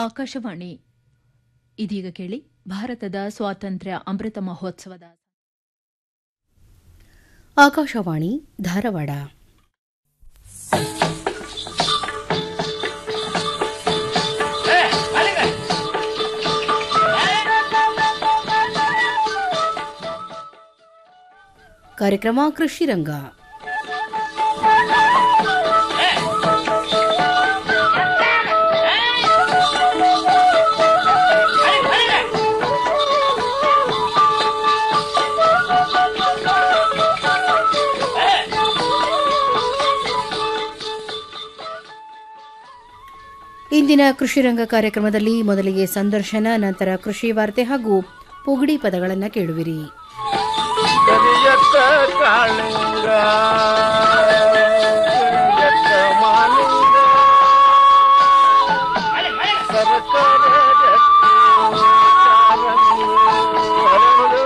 ಆಕಾಶವಾಣಿ ಇದೀಗ ಕೇಳಿ ಭಾರತದ ಸ್ವಾತಂತ್ರ್ಯ ಅಮೃತ ಮಹೋತ್ಸವದ ಆಕಾಶವಾಣಿ ಧಾರವಾಡ ಕಾರ್ಯಕ್ರಮ ಕೃಷಿ ರಂಗ ಇಂದಿನ ಕೃಷಿ ರಂಗ ಕಾರ್ಯಕ್ರಮದಲ್ಲಿ ಮೊದಲಿಗೆ ಸಂದರ್ಶನ ನಂತರ ಕೃಷಿ ವಾರ್ತೆ ಹಾಗೂ ಪುಗಡಿ ಪದಗಳನ್ನು ಕೇಳುವಿರಿ ಕರಿಯತ್ತ ಕಾಳಿಂಗ ಕರಿಯತ್ತ ಮಾಲಿಂಗ ಸರಸರ ಗಟ್ಟಿ ಕಾಲಂಗು ಹರಳು.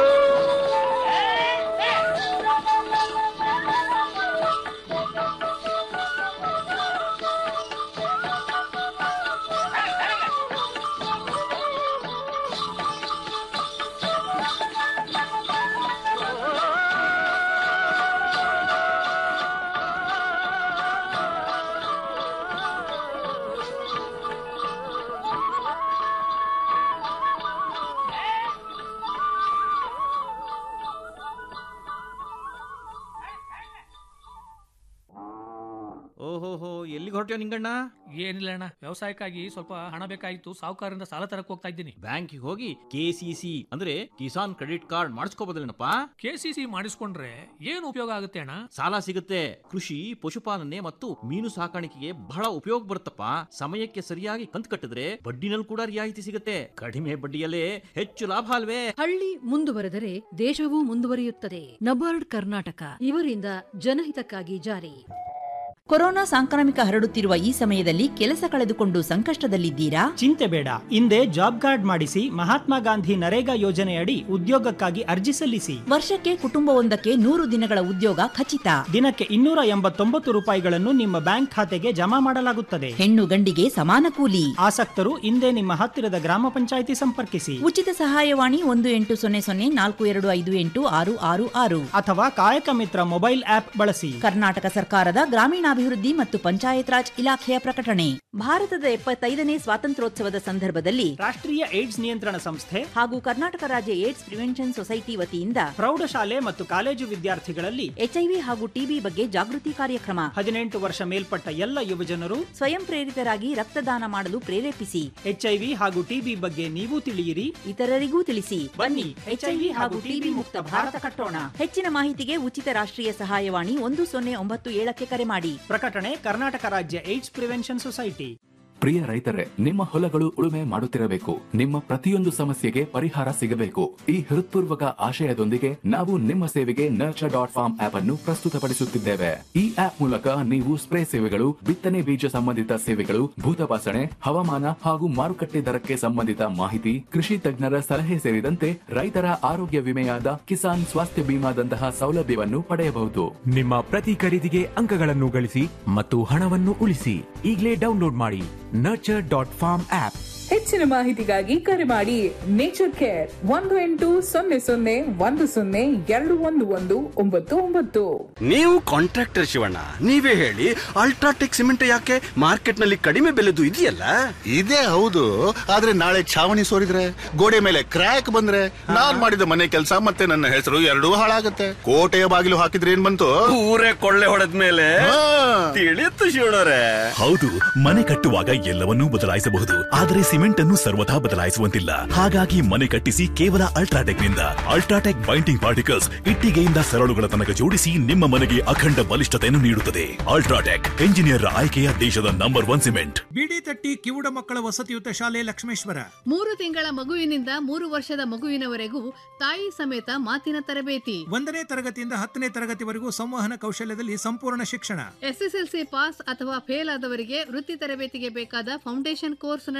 ಓಹೋಹೋ ಎಲ್ಲಿಗೆ ಹೊರಟ್ಯೋ ನಿಂಗಣ್ಣ ಏನಿಲ್ಲ ಅಣ್ಣ ವ್ಯವಸಾಯಕ್ಕಾಗಿ ಸ್ವಲ್ಪ ಹಣ ಬೇಕಾಗಿತ್ತು ಸಾಹುಕಾರರಿಂದ ಸಾಲ ತರಕ್ ಹೋಗ್ತಾ ಇದ್ದೀನಿ ಬ್ಯಾಂಕಿಗೆ ಹೋಗಿ ಕೆ ಸಿ ಸಿ ಅಂದ್ರೆ ಕಿಸಾನ್ ಕ್ರೆಡಿಟ್ ಕಾರ್ಡ್ ಮಾಡಿಸ್ಕೋಬೋದಲ್ಲೇನಪ್ಪ ಕೆ ಸಿ ಸಿ ಮಾಡಿಸ್ಕೊಂಡ್ರೆ ಏನು ಉಪಯೋಗ ಆಗುತ್ತೆ ಅಣ್ಣ ಸಾಲ ಸಿಗುತ್ತೆ ಕೃಷಿ ಪಶುಪಾಲನೆ ಮತ್ತು ಮೀನು ಸಾಕಾಣಿಕೆಗೆ ಬಹಳ ಉಪಯೋಗ ಬರುತ್ತಪ್ಪ ಸಮಯಕ್ಕೆ ಸರಿಯಾಗಿ ಕಂತು ಕಟ್ಟಿದ್ರೆ ಬಡ್ಡಿನಲ್ಲಿ ಕೂಡ ರಿಯಾಯಿತಿ ಸಿಗುತ್ತೆ ಕಡಿಮೆ ಬಡ್ಡಿಯಲ್ಲೇ ಹೆಚ್ಚು ಲಾಭ ಅಲ್ವೇ ಹಳ್ಳಿ ಮುಂದುವರೆದರೆ ದೇಶವೂ ಮುಂದುವರಿಯುತ್ತದೆ ನಬಾರ್ಡ್ ಕರ್ನಾಟಕ ಇವರಿಂದ ಜನಹಿತಕ್ಕಾಗಿ ಜಾರಿ ಕೊರೋನಾ ಸಾಂಕ್ರಾಮಿಕ ಹರಡುತ್ತಿರುವ ಈ ಸಮಯದಲ್ಲಿ ಕೆಲಸ ಕಳೆದುಕೊಂಡು ಸಂಕಷ್ಟದಲ್ಲಿದ್ದೀರಾ ಚಿಂತೆ ಬೇಡ ಹಿಂದೆ ಜಾಬ್ ಕಾರ್ಡ್ ಮಾಡಿಸಿ ಮಹಾತ್ಮ ಗಾಂಧಿ ನರೇಗಾ ಯೋಜನೆಯಡಿ ಉದ್ಯೋಗಕ್ಕಾಗಿ ಅರ್ಜಿ ಸಲ್ಲಿಸಿ ವರ್ಷಕ್ಕೆ ಕುಟುಂಬವೊಂದಕ್ಕೆ ನೂರು ದಿನಗಳ ಉದ್ಯೋಗ ಖಚಿತ ದಿನಕ್ಕೆ ಇನ್ನೂರ ಎಂಬತ್ತೊಂಬತ್ತು ರೂಪಾಯಿಗಳನ್ನು ನಿಮ್ಮ ಬ್ಯಾಂಕ್ ಖಾತೆಗೆ ಜಮಾ ಮಾಡಲಾಗುತ್ತದೆ ಹೆಣ್ಣು ಗಂಡಿಗೆ ಸಮಾನ ಕೂಲಿ ಆಸಕ್ತರು ಹಿಂದೆ ನಿಮ್ಮ ಹತ್ತಿರದ ಗ್ರಾಮ ಪಂಚಾಯಿತಿ ಸಂಪರ್ಕಿಸಿ ಉಚಿತ ಸಹಾಯವಾಣಿ ಒಂದು ಎಂಟು ಸೊನ್ನೆ ಸೊನ್ನೆ ನಾಲ್ಕು ಎರಡು ಐದು ಎಂಟು ಆರು ಆರು ಆರು ಅಥವಾ ಕಾಯಕ ಮಿತ್ರ ಮೊಬೈಲ್ ಆಪ್ ಬಳಸಿ ಕರ್ನಾಟಕ ಸರ್ಕಾರದ ಗ್ರಾಮೀಣಾಭಿವೃದ್ಧಿ ಮತ್ತು ಪಂಚಾಯತ್ ರಾಜ್ ಇಲಾಖೆಯ ಪ್ರಕಟಣೆ ಭಾರತದ ಎಪ್ಪತ್ತೈದನೇ ಸ್ವಾತಂತ್ರ್ಯೋತ್ಸವದ ಸಂದರ್ಭದಲ್ಲಿ ರಾಷ್ಟ್ರೀಯ ಏಡ್ಸ್ ನಿಯಂತ್ರಣ ಸಂಸ್ಥೆ ಹಾಗೂ ಕರ್ನಾಟಕ ರಾಜ್ಯ ಏಡ್ಸ್ ಪ್ರಿವೆನ್ಷನ್ ಸೊಸೈಟಿ ವತಿಯಿಂದ ಪ್ರೌಢಶಾಲೆ ಮತ್ತು ಕಾಲೇಜು ವಿದ್ಯಾರ್ಥಿಗಳಲ್ಲಿ ಎಚ್ಐವಿ ಹಾಗೂ ಟಿಬಿ ಬಗ್ಗೆ ಜಾಗೃತಿ ಕಾರ್ಯಕ್ರಮ ಹದಿನೆಂಟು ವರ್ಷ ಮೇಲ್ಪಟ್ಟ ಎಲ್ಲ ಯುವಜನರು ಸ್ವಯಂ ಪ್ರೇರಿತರಾಗಿ ರಕ್ತದಾನ ಮಾಡಲು ಪ್ರೇರೇಪಿಸಿ ಎಚ್ಐವಿ ಹಾಗೂ ಟಿಬಿ ಬಗ್ಗೆ ನೀವು ತಿಳಿಯಿರಿ ಇತರರಿಗೂ ತಿಳಿಸಿ ಬನ್ನಿ, ಎಚ್ಐವಿ ಹಾಗೂ ಟಿಬಿ ಮುಕ್ತ ಭಾರತ ಕಟ್ಟೋಣ ಹೆಚ್ಚಿನ ಮಾಹಿತಿಗೆ ಉಚಿತ ರಾಷ್ಟ್ರೀಯ ಸಹಾಯವಾಣಿ ಒಂದು ಸೊನ್ನೆ ಒಂಬತ್ತು ಏಳಕ್ಕೆ ಕರೆ ಮಾಡಿ ಪ್ರಕಟಣೆ ಕರ್ನಾಟಕ ರಾಜ್ಯ ಏಡ್ಸ್ ಪ್ರಿವೆನ್ಷನ್ ಸೊಸೈಟಿ ಪ್ರಿಯ ರೈತರೇ ನಿಮ್ಮ ಹೊಲಗಳು ಉಳುಮೆ ಮಾಡುತ್ತಿರಬೇಕು ನಿಮ್ಮ ಪ್ರತಿಯೊಂದು ಸಮಸ್ಯೆಗೆ ಪರಿಹಾರ ಸಿಗಬೇಕು ಈ ಹೃತ್ಪೂರ್ವಕ ಆಶಯದೊಂದಿಗೆ ನಾವು ನಿಮ್ಮ ಸೇವೆಗೆ ನರ್ಚರ್ ಡಾಟ್ ಫಾರ್ಮ್ ಆಪ್ ಅನ್ನು ಪ್ರಸ್ತುತಪಡಿಸುತ್ತಿದ್ದೇವೆ ಈ ಆಪ್ ಮೂಲಕ ನೀವು ಸ್ಪ್ರೇ ಸೇವೆಗಳು ಬಿತ್ತನೆ ಬೀಜ ಸಂಬಂಧಿತ ಸೇವೆಗಳು ಭೂತಪಾಸಣೆ ಹವಾಮಾನ ಹಾಗೂ ಮಾರುಕಟ್ಟೆ ದರಕ್ಕೆ ಸಂಬಂಧಿತ ಮಾಹಿತಿ ಕೃಷಿ ತಜ್ಞರ ಸಲಹೆ ಸೇರಿದಂತೆ ರೈತರ ಆರೋಗ್ಯ ವಿಮೆಯಾದ ಕಿಸಾನ್ ಸ್ವಾಸ್ಥ್ಯ ಬಿಮಾದಂತಹ ಸೌಲಭ್ಯವನ್ನು ಪಡೆಯಬಹುದು ನಿಮ್ಮ ಪ್ರತಿ ಖರೀದಿಗೆ ಅಂಕಗಳನ್ನು ಗಳಿಸಿ ಮತ್ತು ಹಣವನ್ನು ಉಳಿಸಿ ಈಗಲೇ ಡೌನ್ಲೋಡ್ ಮಾಡಿ ನರ್ಚರ್ ಡಾಟ್ ಫಾರ್ಮ್ ಆಪ್ ಹೆಚ್ಚಿನ ಮಾಹಿತಿಗಾಗಿ ಕರೆ ಮಾಡಿ ನೇಚರ್ ಕೇರ್ ಒಂದು ಎಂಟು ಸೊನ್ನೆ ಸೊನ್ನೆ ಒಂದು ಸೊನ್ನೆ ಎರಡು ಒಂದು ಒಂದು ಒಂಬತ್ತು ಒಂಬತ್ತು ನೀವು ಕಾಂಟ್ರಾಕ್ಟರ್ ಶಿವಣ್ಣ ನೀವೇ ಹೇಳಿ ಅಲ್ಟ್ರಾಟೆಕ್ ಸಿಮೆಂಟ್ ಯಾಕೆ ಮಾರ್ಕೆಟ್ ನಲ್ಲಿ ಕಡಿಮೆ ಬೆಲೆದು ಇದೆಯಲ್ಲ ಇದೇ ಹೌದು ಆದ್ರೆ ನಾಳೆ ಛಾವಣಿ ಸೋರಿದ್ರೆ ಗೋಡೆ ಮೇಲೆ ಕ್ರ್ಯಾಕ್ ಬಂದ್ರೆ ನಾನ್ ಮಾಡಿದ ಮನೆ ಕೆಲಸ ಮತ್ತೆ ನನ್ನ ಹೆಸರು ಎರಡೂ ಹಾಳಾಗತ್ತೆ ಕೋಟೆಯ ಬಾಗಿಲು ಹಾಕಿದ್ರೆ ಏನ್ ಬಂತು ಊರೇ ಕೊಳ್ಳೆ ಹೊಡೆದ ಮೇಲೆ ಹಾ. ತಿಳಿಯುತ್ತು ಶಿವಣ್ಣರೇ ಹೌದು ಮನೆ ಕಟ್ಟುವಾಗ ಎಲ್ಲವನ್ನೂ ಬದಲಾಯಿಸಬಹುದು ಆದರೆ ಸಿಮೆಂಟ್ ಅನ್ನು ಸರ್ವಥಾ ಬದಲಾಯಿಸುವಂತಿಲ್ಲ ಹಾಗಾಗಿ ಮನೆ ಕಟ್ಟಿಸಿ ಕೇವಲ ಅಲ್ಟ್ರಾಟೆಕ್ ನಿಂದ ಅಲ್ಟ್ರಾಟೆಕ್ ಬೈಂಡಿಂಗ್ ಪಾರ್ಟಿಕಲ್ಸ್ ಇಟ್ಟಿಗೆಯಿಂದ ಸರಳುಗಳ ತನಕ ಜೋಡಿಸಿ ನಿಮ್ಮ ಮನೆಗೆ ಅಖಂಡ ಬಲಿಷ್ಠತೆಯನ್ನು ನೀಡುತ್ತದೆ ಅಲ್ಟ್ರಾಟೆಕ್ ಎಂಜಿನಿಯರ್ ಆಯ್ಕೆಯ ದೇಶದ ನಂಬರ್ ಒನ್ ಸಿಮೆಂಟ್ ಬಿಡಿ ತಟ್ಟಿ ಕಿವುಡ ಮಕ್ಕಳ ವಸತಿಯುತ ಶಾಲೆ ಲಕ್ಷ್ಮೇಶ್ವರ ಮೂರು ತಿಂಗಳ ಮಗುವಿನಿಂದ ಮೂರು ವರ್ಷದ ಮಗುವಿನವರೆಗೂ ತಾಯಿ ಸಮೇತ ಮಾತಿನ ತರಬೇತಿ ಒಂದನೇ ತರಗತಿಯಿಂದ ಹತ್ತನೇ ತರಗತಿವರೆಗೂ ಸಂವಹನ ಕೌಶಲ್ಯದಲ್ಲಿ ಸಂಪೂರ್ಣ ಶಿಕ್ಷಣ ಎಸ್ಎಸ್ಎಲ್ಸಿ ಪಾಸ್ ಅಥವಾ ಫೇಲ್ ಆದವರಿಗೆ ವೃತ್ತಿ ತರಬೇತಿಗೆ ಬೇಕಾದ ಫೌಂಡೇಶನ್ ಕೋರ್ಸ್ ನಡೆಸಲಾಗುವುದು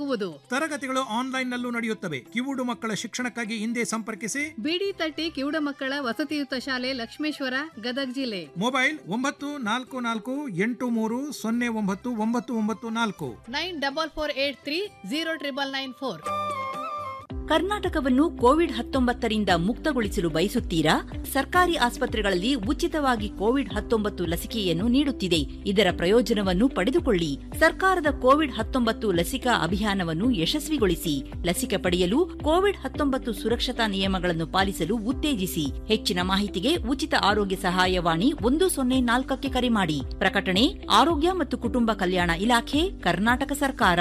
ನೀಡಲಾಗುವುದು ತರಗತಿಗಳು ಆನ್ಲೈನ್ ನಲ್ಲೂ ನಡೆಯುತ್ತವೆ ಕಿವುಡು ಮಕ್ಕಳ ಶಿಕ್ಷಣಕ್ಕಾಗಿ ಹಿಂದೆ ಸಂಪರ್ಕಿಸಿ ಬಿಡಿ ತಟ್ಟಿ ಕಿವುಡ ಮಕ್ಕಳ ವಸತಿಯುತ ಶಾಲೆ ಲಕ್ಷ್ಮೇಶ್ವರ ಗದಗ್ ಜಿಲ್ಲೆ ಮೊಬೈಲ್ ಒಂಬತ್ತು ನಾಲ್ಕು ನಾಲ್ಕು ಎಂಟು ಮೂರು ಸೊನ್ನೆ ಒಂಬತ್ತು ಒಂಬತ್ತು ಒಂಬತ್ತು ನಾಲ್ಕು nine double four eight three zero triple nine four ಕರ್ನಾಟಕವನ್ನು ಕೋವಿಡ್ ಹತ್ತೊಂಬತ್ತರಿಂದ ಮುಕ್ತಗೊಳಿಸಲು ಬಯಸುತ್ತೀರಾ ಸರ್ಕಾರಿ ಆಸ್ಪತ್ರೆಗಳಲ್ಲಿ ಉಚಿತವಾಗಿ ಕೋವಿಡ್ ಹತ್ತೊಂಬತ್ತು ಲಸಿಕೆಯನ್ನು ನೀಡುತ್ತಿದೆ ಇದರ ಪ್ರಯೋಜನವನ್ನು ಪಡೆದುಕೊಳ್ಳಿ ಸರ್ಕಾರದ ಕೋವಿಡ್ ಹತ್ತೊಂಬತ್ತು ಲಸಿಕಾ ಅಭಿಯಾನವನ್ನು ಯಶಸ್ವಿಗೊಳಿಸಿ ಲಸಿಕೆ ಪಡೆಯಲು ಕೋವಿಡ್ ಹತ್ತೊಂಬತ್ತು ಸುರಕ್ಷತಾ ನಿಯಮಗಳನ್ನು ಪಾಲಿಸಲು ಉತ್ತೇಜಿಸಿ ಹೆಚ್ಚಿನ ಮಾಹಿತಿಗೆ ಉಚಿತ ಆರೋಗ್ಯ ಸಹಾಯವಾಣಿ ಒಂದು ಸೊನ್ನೆ ನಾಲ್ಕಕ್ಕೆ ಕರೆ ಮಾಡಿ ಪ್ರಕಟಣೆ ಆರೋಗ್ಯ ಮತ್ತು ಕುಟುಂಬ ಕಲ್ಯಾಣ ಇಲಾಖೆ ಕರ್ನಾಟಕ ಸರ್ಕಾರ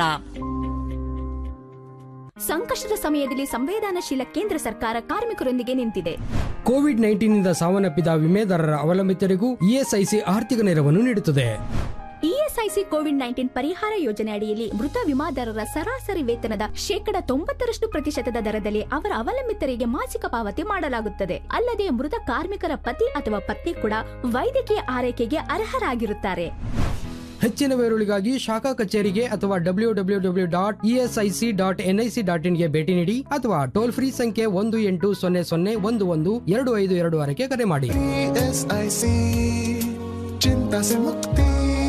ಸಂಕಷ್ಟದ ಸಮಯದಲ್ಲಿ ಸಂವೇದನಾಶೀಲ ಕೇಂದ್ರ ಸರ್ಕಾರ ಕಾರ್ಮಿಕರೊಂದಿಗೆ ನಿಂತಿದೆ ಕೋವಿಡ್ ನೈನ್ಟೀನ್ನಿಂದ ಸಾವನ್ನಪ್ಪಿದ ವಿಮೆದಾರರ ಅವಲಂಬಿತರಿಗೂ ಇಎಸ್ಐಸಿ ಆರ್ಥಿಕ ನೆರವನ್ನು ನೀಡುತ್ತದೆ ಇಎಸ್ಐಸಿ ಕೋವಿಡ್ ನೈನ್ಟೀನ್ ಪರಿಹಾರ ಯೋಜನೆ ಅಡಿಯಲ್ಲಿ ಮೃತ ವಿಮಾದಾರರ ಸರಾಸರಿ ವೇತನದ ಶೇಕಡ ತೊಂಬತ್ತರಷ್ಟು ಪ್ರತಿಶತದ ದರದಲ್ಲಿ ಅವರ ಅವಲಂಬಿತರಿಗೆ ಮಾಸಿಕ ಪಾವತಿ ಮಾಡಲಾಗುತ್ತದೆ ಅಲ್ಲದೆ ಮೃತ ಕಾರ್ಮಿಕರ ಪತಿ ಅಥವಾ ಪತ್ನಿ ಕೂಡ ವೈದ್ಯಕೀಯ ಆರೈಕೆಗೆ ಅರ್ಹರಾಗಿರುತ್ತಾರೆ ಹೆಚ್ಚಿನ ವಿವರಗಳಿಗಾಗಿ ಶಾಖಾ ಕಚೇರಿಗೆ ಅಥವಾ W W W dot ESIC dot NIC dot ಇನ್ಗೆ ಭೇಟಿ ನೀಡಿ ಅಥವಾ ಟೋಲ್ ಫ್ರೀ ಸಂಖ್ಯೆ ಒಂದು ಎಂಟು ಸೊನ್ನೆ ಸೊನ್ನೆ ಒಂದು ಒಂದು ಎರಡು ಐದು ಎರಡು ಆರಕ್ಕೆ ಕರೆ ಮಾಡಿ ಚಿಂತಾ ಸೆ ಮುಕ್ತಿ